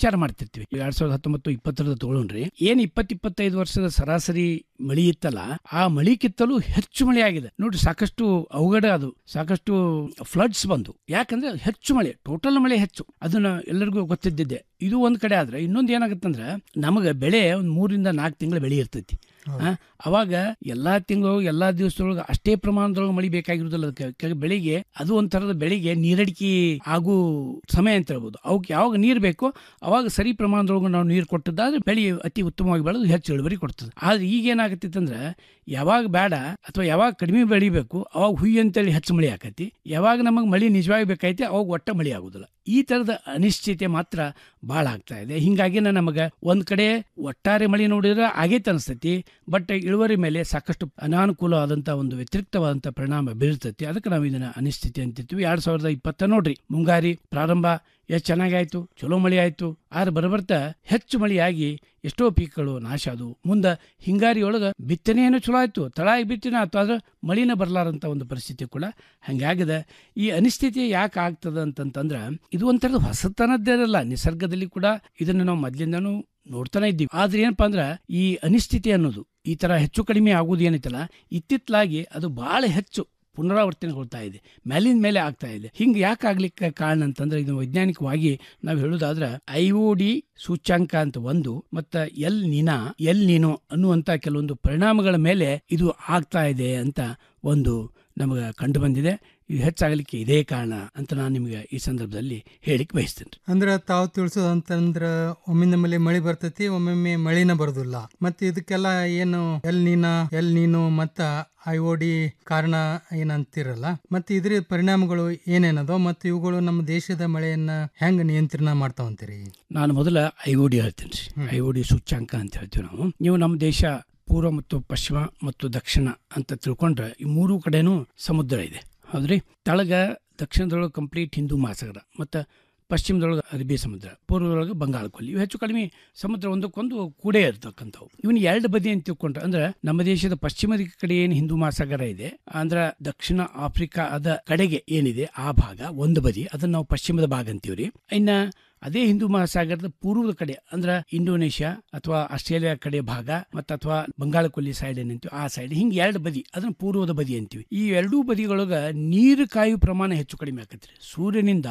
ಮಾಡ್ತಿರ್ತೀವಿ ಎರಡ್ ಸಾವಿರದ ಹತ್ತೊಂಬತ್ತು ಇಪ್ಪತ್ತರದ ತಗೊಳ್ರಿ ಏನ್ ಇಪ್ಪತ್ ಇಪ್ಪತ್ತೈದು ವರ್ಷದ ಸರಾಸರಿ ಮಳಿ ಇತ್ತಲ್ಲ ಆ ಮಳಿಗಿಂತಲೂ ಹೆಚ್ಚು ಮಳೆ ಆಗಿದೆ ನೋಡ್ರಿ ಸಾಕಷ್ಟು ಅವಘಡ ಅದು ಸಾಕಷ್ಟು ಫ್ಲಡ್ಸ್ ಬಂದು ಯಾಕಂದ್ರೆ ಹೆಚ್ಚು ಮಳೆ ಟೋಟಲ್ ಮಳೆ ಹೆಚ್ಚು ಅದನ್ನ ಎಲ್ಲರಿಗೂ ಗೊತ್ತಿದ್ದಿದ್ದೆ ಇದು ಒಂದ್ ಕಡೆ ಆದ್ರೆ ಇನ್ನೊಂದು ಏನಾಗುತ್ತಂದ್ರೆ ನಮಗೆ ಬೆಳೆ ಒಂದ್ ಮೂರಿಂದ ನಾಲ್ಕು ತಿಂಗಳ ಬೆಳೆ ಇರ್ತೈತಿ ಆ, ಅವಾಗ ಎಲ್ಲಾ ತಿಂಗಳು ಎಲ್ಲಾ ದಿವಸದೊಳಗೆ ಅಷ್ಟೇ ಪ್ರಮಾಣದೊಳಗೆ ಮಳಿ ಬೇಕಾಗಿರುವುದಿಲ್ಲ ಅದಕ್ಕೆ ಕೆ- ಬೆಳಿಗ್ಗೆ ಅದು ಒಂಥರದ ಬೆಳಿಗ್ಗೆ ನೀರಡಿಕೆ ಆಗು ಸಮಯ ಅಂತ ಹೇಳ್ಬೋದು ಅವಕ್ಕೆ ಯಾವಾಗ ನೀರು ಬೇಕೋ ಅವಾಗ ಸರಿ ಪ್ರಮಾಣದೊಳಗೆ ನಾವು ನೀರು ಕೊಟ್ಟದ್ದಾದ್ರೆ ಬೆಳೆ ಅತಿ ಉತ್ತಮವಾಗಿ ಬೆಳೆದು ಹೆಚ್ಚು ಇಳುವರಿ ಕೊಡ್ತದೆ ಆದ್ರೆ ಈಗ ಏನಾಗತ್ತಂದ್ರೆ ಯಾವಾಗ ಬೇಡ ಅಥವಾ ಯಾವಾಗ ಕಡಿಮೆ ಬೆಳಿಬೇಕು ಅವಾಗ ಹುಯ್ಯಿ ಅಂತೇಳಿ ಹೆಚ್ಚು ಮಳೆ ಆಕತಿ ಯಾವಾಗ ನಮಗೆ ಮಳಿ ನಿಜವಾಗಿ ಬೇಕೈತೆ ಅವಾಗ ಒಟ್ಟ ಮಳಿ ಆಗುದಿಲ್ಲ ಈ ತರದ ಅನಿಶ್ಚಿತೆ ಮಾತ್ರ ಭಾಳ ಆಗ್ತಾ ಇದೆ ಹಿಂಗಾಗಿ ನಮಗೆ ಒಂದ್ ಕಡೆ ಒಟ್ಟಾರೆ ಮಳಿ ನೋಡಿದ್ರೆ ಆಗೈತೆ ಅನಿಸ್ತೈತಿ ಬಟ್ ಇಳುವರಿ ಮೇಲೆ ಸಾಕಷ್ಟು ಅನಾನುಕೂಲವಾದಂತ ಒಂದು ವ್ಯತಿರಿಕ್ತವಾದಂತ ಪರಿಣಾಮ ಬೀಳ್ತೈತಿ ಅದಕ್ಕೆ ನಾವು ಇದನ್ನ ಅನಿಶ್ಚಿತಿ ಅಂತಿರ್ತೀವಿ ಎರಡ್ ಸಾವಿರದ ಇಪ್ಪತ್ತ ನೋಡ್ರಿ ಮುಂಗಾರಿ ಪ್ರಾರಂಭ ಎಷ್ಟು ಚೆನ್ನಾಗಾಯ್ತು ಚಲೋ ಮಳೆ ಆಯ್ತು ಆದ್ರೆ ಬರಬರ್ತಾ ಹೆಚ್ಚು ಮಳೆಯಾಗಿ ಎಷ್ಟೋ ಪೀಕ್ಗಳು ನಾಶ ಆದವು ಮುಂದೆ ಹಿಂಗಾರಿ ಒಳಗೆ ಬಿತ್ತನೆಯನ್ನು ಚಲೋ ಆಯ್ತು ತಳಾಗಿ ಬಿತ್ತಿನ ಆಯ್ತು ಆದ್ರೆ ಮಳಿನ ಬರಲಾರಂತ ಒಂದು ಪರಿಸ್ಥಿತಿ ಕೂಡ ಹಂಗಾಗಿದೆ ಈ ಅನಿಶ್ಚಿತಿ ಯಾಕೆ ಆಗ್ತದ ಅಂತಂತಂದ್ರೆ ಇದು ಒಂಥರದ ಹೊಸತನದ್ದೇನಲ್ಲ ನಿಸರ್ಗದಲ್ಲಿ ಕೂಡ ಇದನ್ನು ನಾವು ಮೊದ್ಲಿಂದನೂ ನೋಡ್ತಾನೆ ಇದ್ದೀವಿ ಆದ್ರೆ ಏನಪ್ಪಾ ಅಂದ್ರೆ ಈ ಅನಿಶ್ಚಿತಿ ಅನ್ನೋದು ಈ ತರ ಹೆಚ್ಚು ಕಡಿಮೆ ಆಗುವುದು ಏನೈತಲ್ಲ ಇತ್ತಿತ್ತಲಾಗಿ ಅದು ಬಹಳ ಹೆಚ್ಚು ಪುನರಾವರ್ತನೆಗೊಳ್ತಾ ಇದೆ ಮೇಲಿನ ಮೇಲೆ ಆಗ್ತಾ ಇದೆ ಹಿಂಗೆ ಯಾಕೆ ಆಗ್ಲಿಕ್ಕೆ ಕಾರಣ ಅಂತಂದ್ರೆ ಇದು ವೈಜ್ಞಾನಿಕವಾಗಿ ನಾವು ಹೇಳೋದಾದ್ರೆ ಐ ಒ ಡಿ ಸೂಚ್ಯಾಂಕ ಅಂತ ಒಂದು ಮತ್ತ ಎಲ್ ನಿನಾ ಎಲ್ ನೀನು ಅನ್ನುವಂತ ಕೆಲವೊಂದು ಪರಿಣಾಮಗಳ ಮೇಲೆ ಇದು ಆಗ್ತಾ ಇದೆ ಅಂತ ಒಂದು ನಮಗೆ ಕಂಡು ಬಂದಿದೆ ಇದು ಹೆಚ್ಚಾಗಲಿಕ್ಕೆ ಇದೇ ಕಾರಣ ಅಂತ ನಾನು ನಿಮಗೆ ಈ ಸಂದರ್ಭದಲ್ಲಿ ಹೇಳಿಕ್ ಬಯಸ್ತೇನೆ ಅಂದ್ರ ತಾವು ತಿಳಿಸೋದು ಅಂತಂದ್ರ ಒಮ್ಮೆ ನಮ್ಮಲ್ಲಿ ಮಳಿ ಬರ್ತೈತಿ ಒಮ್ಮೊಮ್ಮೆ ಮಳಿನ ಬರೋದಿಲ್ಲ ಮತ್ತೆ ಇದಕ್ಕೆಲ್ಲ ಏನು ಎಲ್ ನೀನ ಎಲ್ ನೀನು ಮತ್ತ ಐ ಒ ಡಿ ಕಾರಣ ಏನಂತಿರಲ್ಲ ಮತ್ತೆ ಇದ್ರ ಪರಿಣಾಮಗಳು ಏನೇನದೋ ಮತ್ತೆ ಇವುಗಳು ನಮ್ಮ ದೇಶದ ಮಳೆಯನ್ನ ಹೆಂಗ್ ನಿಯಂತ್ರಣ ಮಾಡ್ತಾವಂತೀರಿ ನಾನು ಮೊದಲ ಐ ಒ ಡಿ ಹೇಳ್ತೀನಿ ಐ ಒ ಡಿ ಸೂಚ್ಯಾಂಕ ಅಂತ ಹೇಳ್ತೀವಿ ನಾವು ನೀವು ನಮ್ಮ ದೇಶ ಪೂರ್ವ ಮತ್ತು ಪಶ್ಚಿಮ ಮತ್ತು ದಕ್ಷಿಣ ಅಂತ ತಿಳ್ಕೊಂಡ್ರೆ ಈ ಮೂರು ಕಡೆನೂ ಸಮುದ್ರ ಇದೆ ಹೌದ್ರಿ ತಳಗ ದಕ್ಷಿಣದೊಳಗೆ ಕಂಪ್ಲೀಟ್ ಹಿಂದೂ ಮಹಾಸಾಗರ ಮತ್ತು ಪಶ್ಚಿಮದೊಳಗೆ ಅರಬ್ಬಿ ಸಮುದ್ರ ಪೂರ್ವದೊಳಗೆ ಬಂಗಾಳ ಕೊಲ್ಲಿ ಇವು ಹೆಚ್ಚು ಕಡಿಮೆ ಸಮುದ್ರ ಒಂದಕ್ಕೊಂದು ಕೂಡೇ ಇರ್ತಕ್ಕಂಥವು ಇವನ್ ಎರಡು ಬದಿ ಅಂತ ತಿಳ್ಕೊಂಡ್ರೆ ಅಂದ್ರೆ ನಮ್ಮ ದೇಶದ ಪಶ್ಚಿಮ ದಿಕ್ಕು ಕಡೆ ಏನು ಹಿಂದೂ ಮಹಾಸಾಗರ ಇದೆ ಅಂದ್ರೆ ದಕ್ಷಿಣ ಆಫ್ರಿಕಾದ ಕಡೆಗೆ ಏನಿದೆ ಆ ಭಾಗ ಒಂದು ಬದಿ ಅದನ್ನ ನಾವು ಪಶ್ಚಿಮದ ಭಾಗ ಅಂತೀವ್ರಿ ಇನ್ನ ಅದೇ ಹಿಂದೂ ಮಹಾಸಾಗರದ ಪೂರ್ವದ ಕಡೆ ಅಂದ್ರೆ ಇಂಡೋನೇಷ್ಯಾ ಅಥವಾ ಆಸ್ಟ್ರೇಲಿಯಾ ಕಡೆ ಭಾಗ ಮತ್ತು ಅಥವಾ ಬಂಗಾಳ ಕೊಲ್ಲಿ ಸೈಡ್ ಏನಂತೀವಿ ಆ ಸೈಡ್ ಹಿಂಗೆ ಎರಡು ಬದಿ ಅದನ್ನ ಪೂರ್ವದ ಬದಿ ಅಂತೀವಿ ಈ ಎರಡೂ ಬದಿಗಳೊಳಗ ನೀರು ಕಾಯುವ ಪ್ರಮಾಣ ಹೆಚ್ಚು ಕಡಿಮೆ ಆಕತ್ರಿ ಸೂರ್ಯನಿಂದ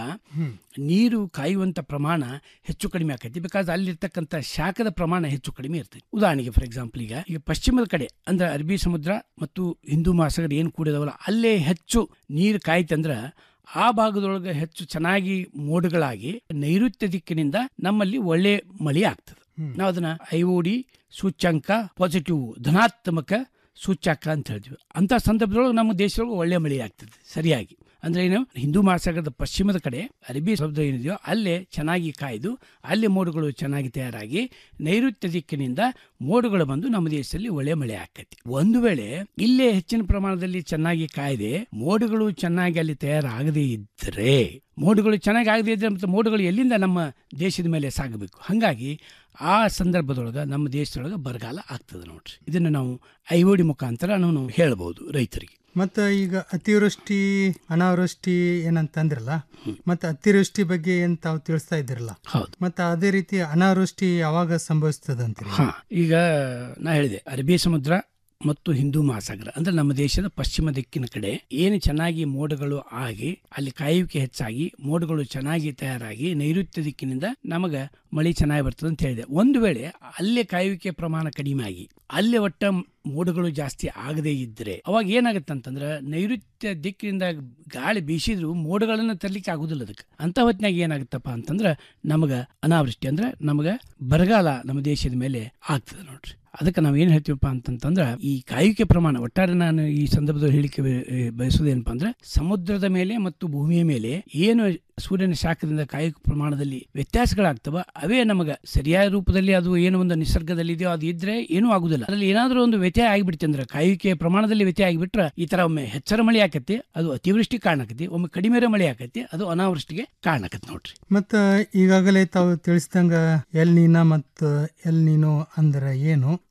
ನೀರು ಕಾಯುವಂತ ಪ್ರಮಾಣ ಹೆಚ್ಚು ಕಡಿಮೆ ಆಕೈತಿ ಬಿಕಾಸ್ ಅಲ್ಲಿರ್ತಕ್ಕಂಥ ಶಾಖದ ಪ್ರಮಾಣ ಹೆಚ್ಚು ಕಡಿಮೆ ಇರ್ತೈತಿ ಉದಾಹರಣೆಗೆ ಫಾರ್ ಎಕ್ಸಾಂಪಲ್ ಈಗ ಈಗ ಪಶ್ಚಿಮದ ಕಡೆ ಅಂದ್ರೆ ಅರಬ್ಬಿ ಸಮುದ್ರ ಮತ್ತು ಹಿಂದೂ ಮಹಾಸಾಗರ ಏನು ಕೂಡಿದಾವಲ್ಲ ಅಲ್ಲೇ ಹೆಚ್ಚು ನೀರು ಕಾಯ್ತಂದ್ರ ಆ ಭಾಗದೊಳಗೆ ಹೆಚ್ಚು ಚೆನ್ನಾಗಿ ಮೋಡಗಳಾಗಿ ನೈಋತ್ಯ ದಿಕ್ಕಿನಿಂದ ನಮ್ಮಲ್ಲಿ ಒಳ್ಳೆ ಮಳೆ ಆಗ್ತದೆ ನಾವು ಅದನ್ನ ಐಒಡಿ ಸೂಚ್ಯಂಕ ಪಾಸಿಟಿವ್ ಧನಾತ್ಮಕ ಸೂಚ್ಯಂಕ ಅಂತ ಹೇಳ್ತೀವಿ ಅಂತ ಸಂದರ್ಭದೊಳಗೆ ನಮ್ಮ ದೇಶದೊಳಗೆ ಒಳ್ಳೆ ಮಳೆ ಆಗ್ತದೆ ಸರಿಯಾಗಿ ಅಂದ್ರೆ ಏನು ಹಿಂದೂ ಮಹಾಸಾಗರದ ಪಶ್ಚಿಮದ ಕಡೆ ಅರಬ್ಬಿ ಸಮುದ್ರ ಏನಿದೆಯೋ ಅಲ್ಲೇ ಚೆನ್ನಾಗಿ ಕಾಯ್ದು ಅಲ್ಲಿ ಮೋಡಗಳು ಚೆನ್ನಾಗಿ ತಯಾರಾಗಿ ನೈಋತ್ಯ ದಿಕ್ಕಿನಿಂದ ಮೋಡಗಳು ಬಂದು ನಮ್ಮ ದೇಶದಲ್ಲಿ ಒಳ್ಳೆ ಮಳೆ ಆಕೈತಿ ಒಂದು ವೇಳೆ ಇಲ್ಲೇ ಹೆಚ್ಚಿನ ಪ್ರಮಾಣದಲ್ಲಿ ಚೆನ್ನಾಗಿ ಕಾಯ್ದೆ ಮೋಡಗಳು ಚೆನ್ನಾಗಿ ಅಲ್ಲಿ ತಯಾರಾಗದೇ ಇದ್ದರೆ ಮೋಡಗಳು ಚೆನ್ನಾಗಿ ಆಗದೇ ಇದ್ರೆ ಮತ್ತೆ ಮೋಡಗಳು ಎಲ್ಲಿಂದ ನಮ್ಮ ದೇಶದ ಮೇಲೆ ಸಾಗಬೇಕು ಹಾಗಾಗಿ ಆ ಸಂದರ್ಭದೊಳಗೆ ನಮ್ಮ ದೇಶದೊಳಗೆ ಬರಗಾಲ ಆಗ್ತದೆ ನೋಡ್ರಿ ಇದನ್ನು ನಾವು ಐಒಡಿ ಮುಖಾಂತರ ನಾವು ಹೇಳ್ಬೋದು ರೈತರಿಗೆ ಮತ್ತ ಈಗ ಅತಿವೃಷ್ಟಿ ಅನಾವೃಷ್ಟಿ ಏನಂತಂದ್ರಲ್ಲ ಮತ್ತೆ ಅತಿವೃಷ್ಟಿ ಬಗ್ಗೆ ಏನ್ ತಾವು ತಿಳಿಸ್ತಾ ಇದ್ರಲ್ಲ ಹೌದು ಮತ್ತೆ ಅದೇ ರೀತಿ ಅನಾವೃಷ್ಟಿ ಯಾವಾಗ ಸಂಭವಿಸ್ತದಂತೀರಿ ಹಾ ಈಗ ನಾ ಹೇಳಿದೆ ಅರಬ್ಬಿ ಸಮುದ್ರ ಮತ್ತು ಹಿಂದೂ ಮಹಾಸಾಗರ ಅಂದ್ರೆ ನಮ್ಮ ದೇಶದ ಪಶ್ಚಿಮ ದಿಕ್ಕಿನ ಕಡೆ ಏನು ಚೆನ್ನಾಗಿ ಮೋಡಗಳು ಆಗಿ ಅಲ್ಲಿ ಕಾಯುವಿಕೆ ಹೆಚ್ಚಾಗಿ ಮೋಡಗಳು ಚೆನ್ನಾಗಿ ತಯಾರಾಗಿ ನೈಋತ್ಯ ದಿಕ್ಕಿನಿಂದ ನಮಗ ಮಳೆ ಚೆನ್ನಾಗಿ ಬರ್ತದೆ ಅಂತ ಹೇಳಿದೆ ಒಂದು ವೇಳೆ ಅಲ್ಲೇ ಕಾಯುವಿಕೆ ಪ್ರಮಾಣ ಕಡಿಮೆ ಆಗಿ ಅಲ್ಲೇ ಒಟ್ಟ ಮೋಡಗಳು ಜಾಸ್ತಿ ಆಗದೇ ಇದ್ರೆ ಅವಾಗ ಏನಾಗುತ್ತೆ ಅಂತಂದ್ರೆ ನೈಋತ್ಯ ದಿಕ್ಕಿನಿಂದ ಗಾಳಿ ಬೀಸಿದ್ರು ಮೋಡಗಳನ್ನ ತರಲಿಕ್ಕೆ ಆಗುದಿಲ್ಲ ಅದಕ್ಕೆ ಅಂತ ಹೊತ್ತಿನಾಗ ಏನಾಗುತ್ತಪ್ಪ ಅಂತಂದ್ರೆ ನಮಗ ಅನಾವೃಷ್ಟಿ ಅಂದ್ರೆ ನಮಗ ಬರಗಾಲ ನಮ್ಮ ದೇಶದ ಮೇಲೆ ಆಗ್ತದೆ ನೋಡ್ರಿ ಅದಕ್ಕೆ ನಾವು ಏನು ಹೇಳ್ತೀವಪ್ಪ ಅಂತಂತಂದ್ರೆ ಈ ಕಾಯುವಿಕೆ ಪ್ರಮಾಣ ಒಟ್ಟಾರೆ ನಾನು ಈ ಸಂದರ್ಭದಲ್ಲಿ ಹೇಳಿಕೆ ಬಯಸೋದೇನಪ್ಪ ಅಂದ್ರೆ ಸಮುದ್ರದ ಮೇಲೆ ಮತ್ತು ಭೂಮಿಯ ಮೇಲೆ ಏನು ಸೂರ್ಯನ ಶಾಖದಿಂದ ಕಾಯುವಿಕೆ ಪ್ರಮಾಣದಲ್ಲಿ ವ್ಯತ್ಯಾಸಗಳಾಗ್ತವ ಅವೇ ನಮಗ ಸರಿಯಾದ ರೂಪದಲ್ಲಿ ಅದು ಏನು ಒಂದು ನಿಸರ್ಗದಲ್ಲಿ ಇದೆಯೋ ಅದು ಇದ್ರೆ ಏನೂ ಆಗುದಿಲ್ಲ ಅದ್ರಲ್ಲಿ ಏನಾದ್ರೂ ಒಂದು ವ್ಯತ್ಯಯ ಆಗಿಬಿಡ್ತಿ ಅಂದ್ರೆ ಕಾಯುವಿಕೆಯ ಪ್ರಮಾಣದಲ್ಲಿ ವ್ಯತ್ಯಯ ಆಗಿಬಿಟ್ರೆ ಈ ತರ ಒಮ್ಮೆ ಹೆಚ್ಚರ ಮಳೆ ಆಕತಿ ಅದು ಅತಿವೃಷ್ಟಿ ಕಾರಣ ಆಕತಿ ಒಮ್ಮೆ ಕಡಿಮೆ ಮಳೆ ಆಕತಿ ಅದು ಅನಾವೃಷ್ಟಿಗೆ ಕಾರಣ ಆಕತಿ ನೋಡ್ರಿ ಮತ್ತ ಈಗಾಗಲೇ ತಾವು ತಿಳಿಸಿದಂಗ ಎಲ್ ನೀನ ಮತ್ತು ಎಲ್ ನೀನು ಅಂದ್ರ ಏನು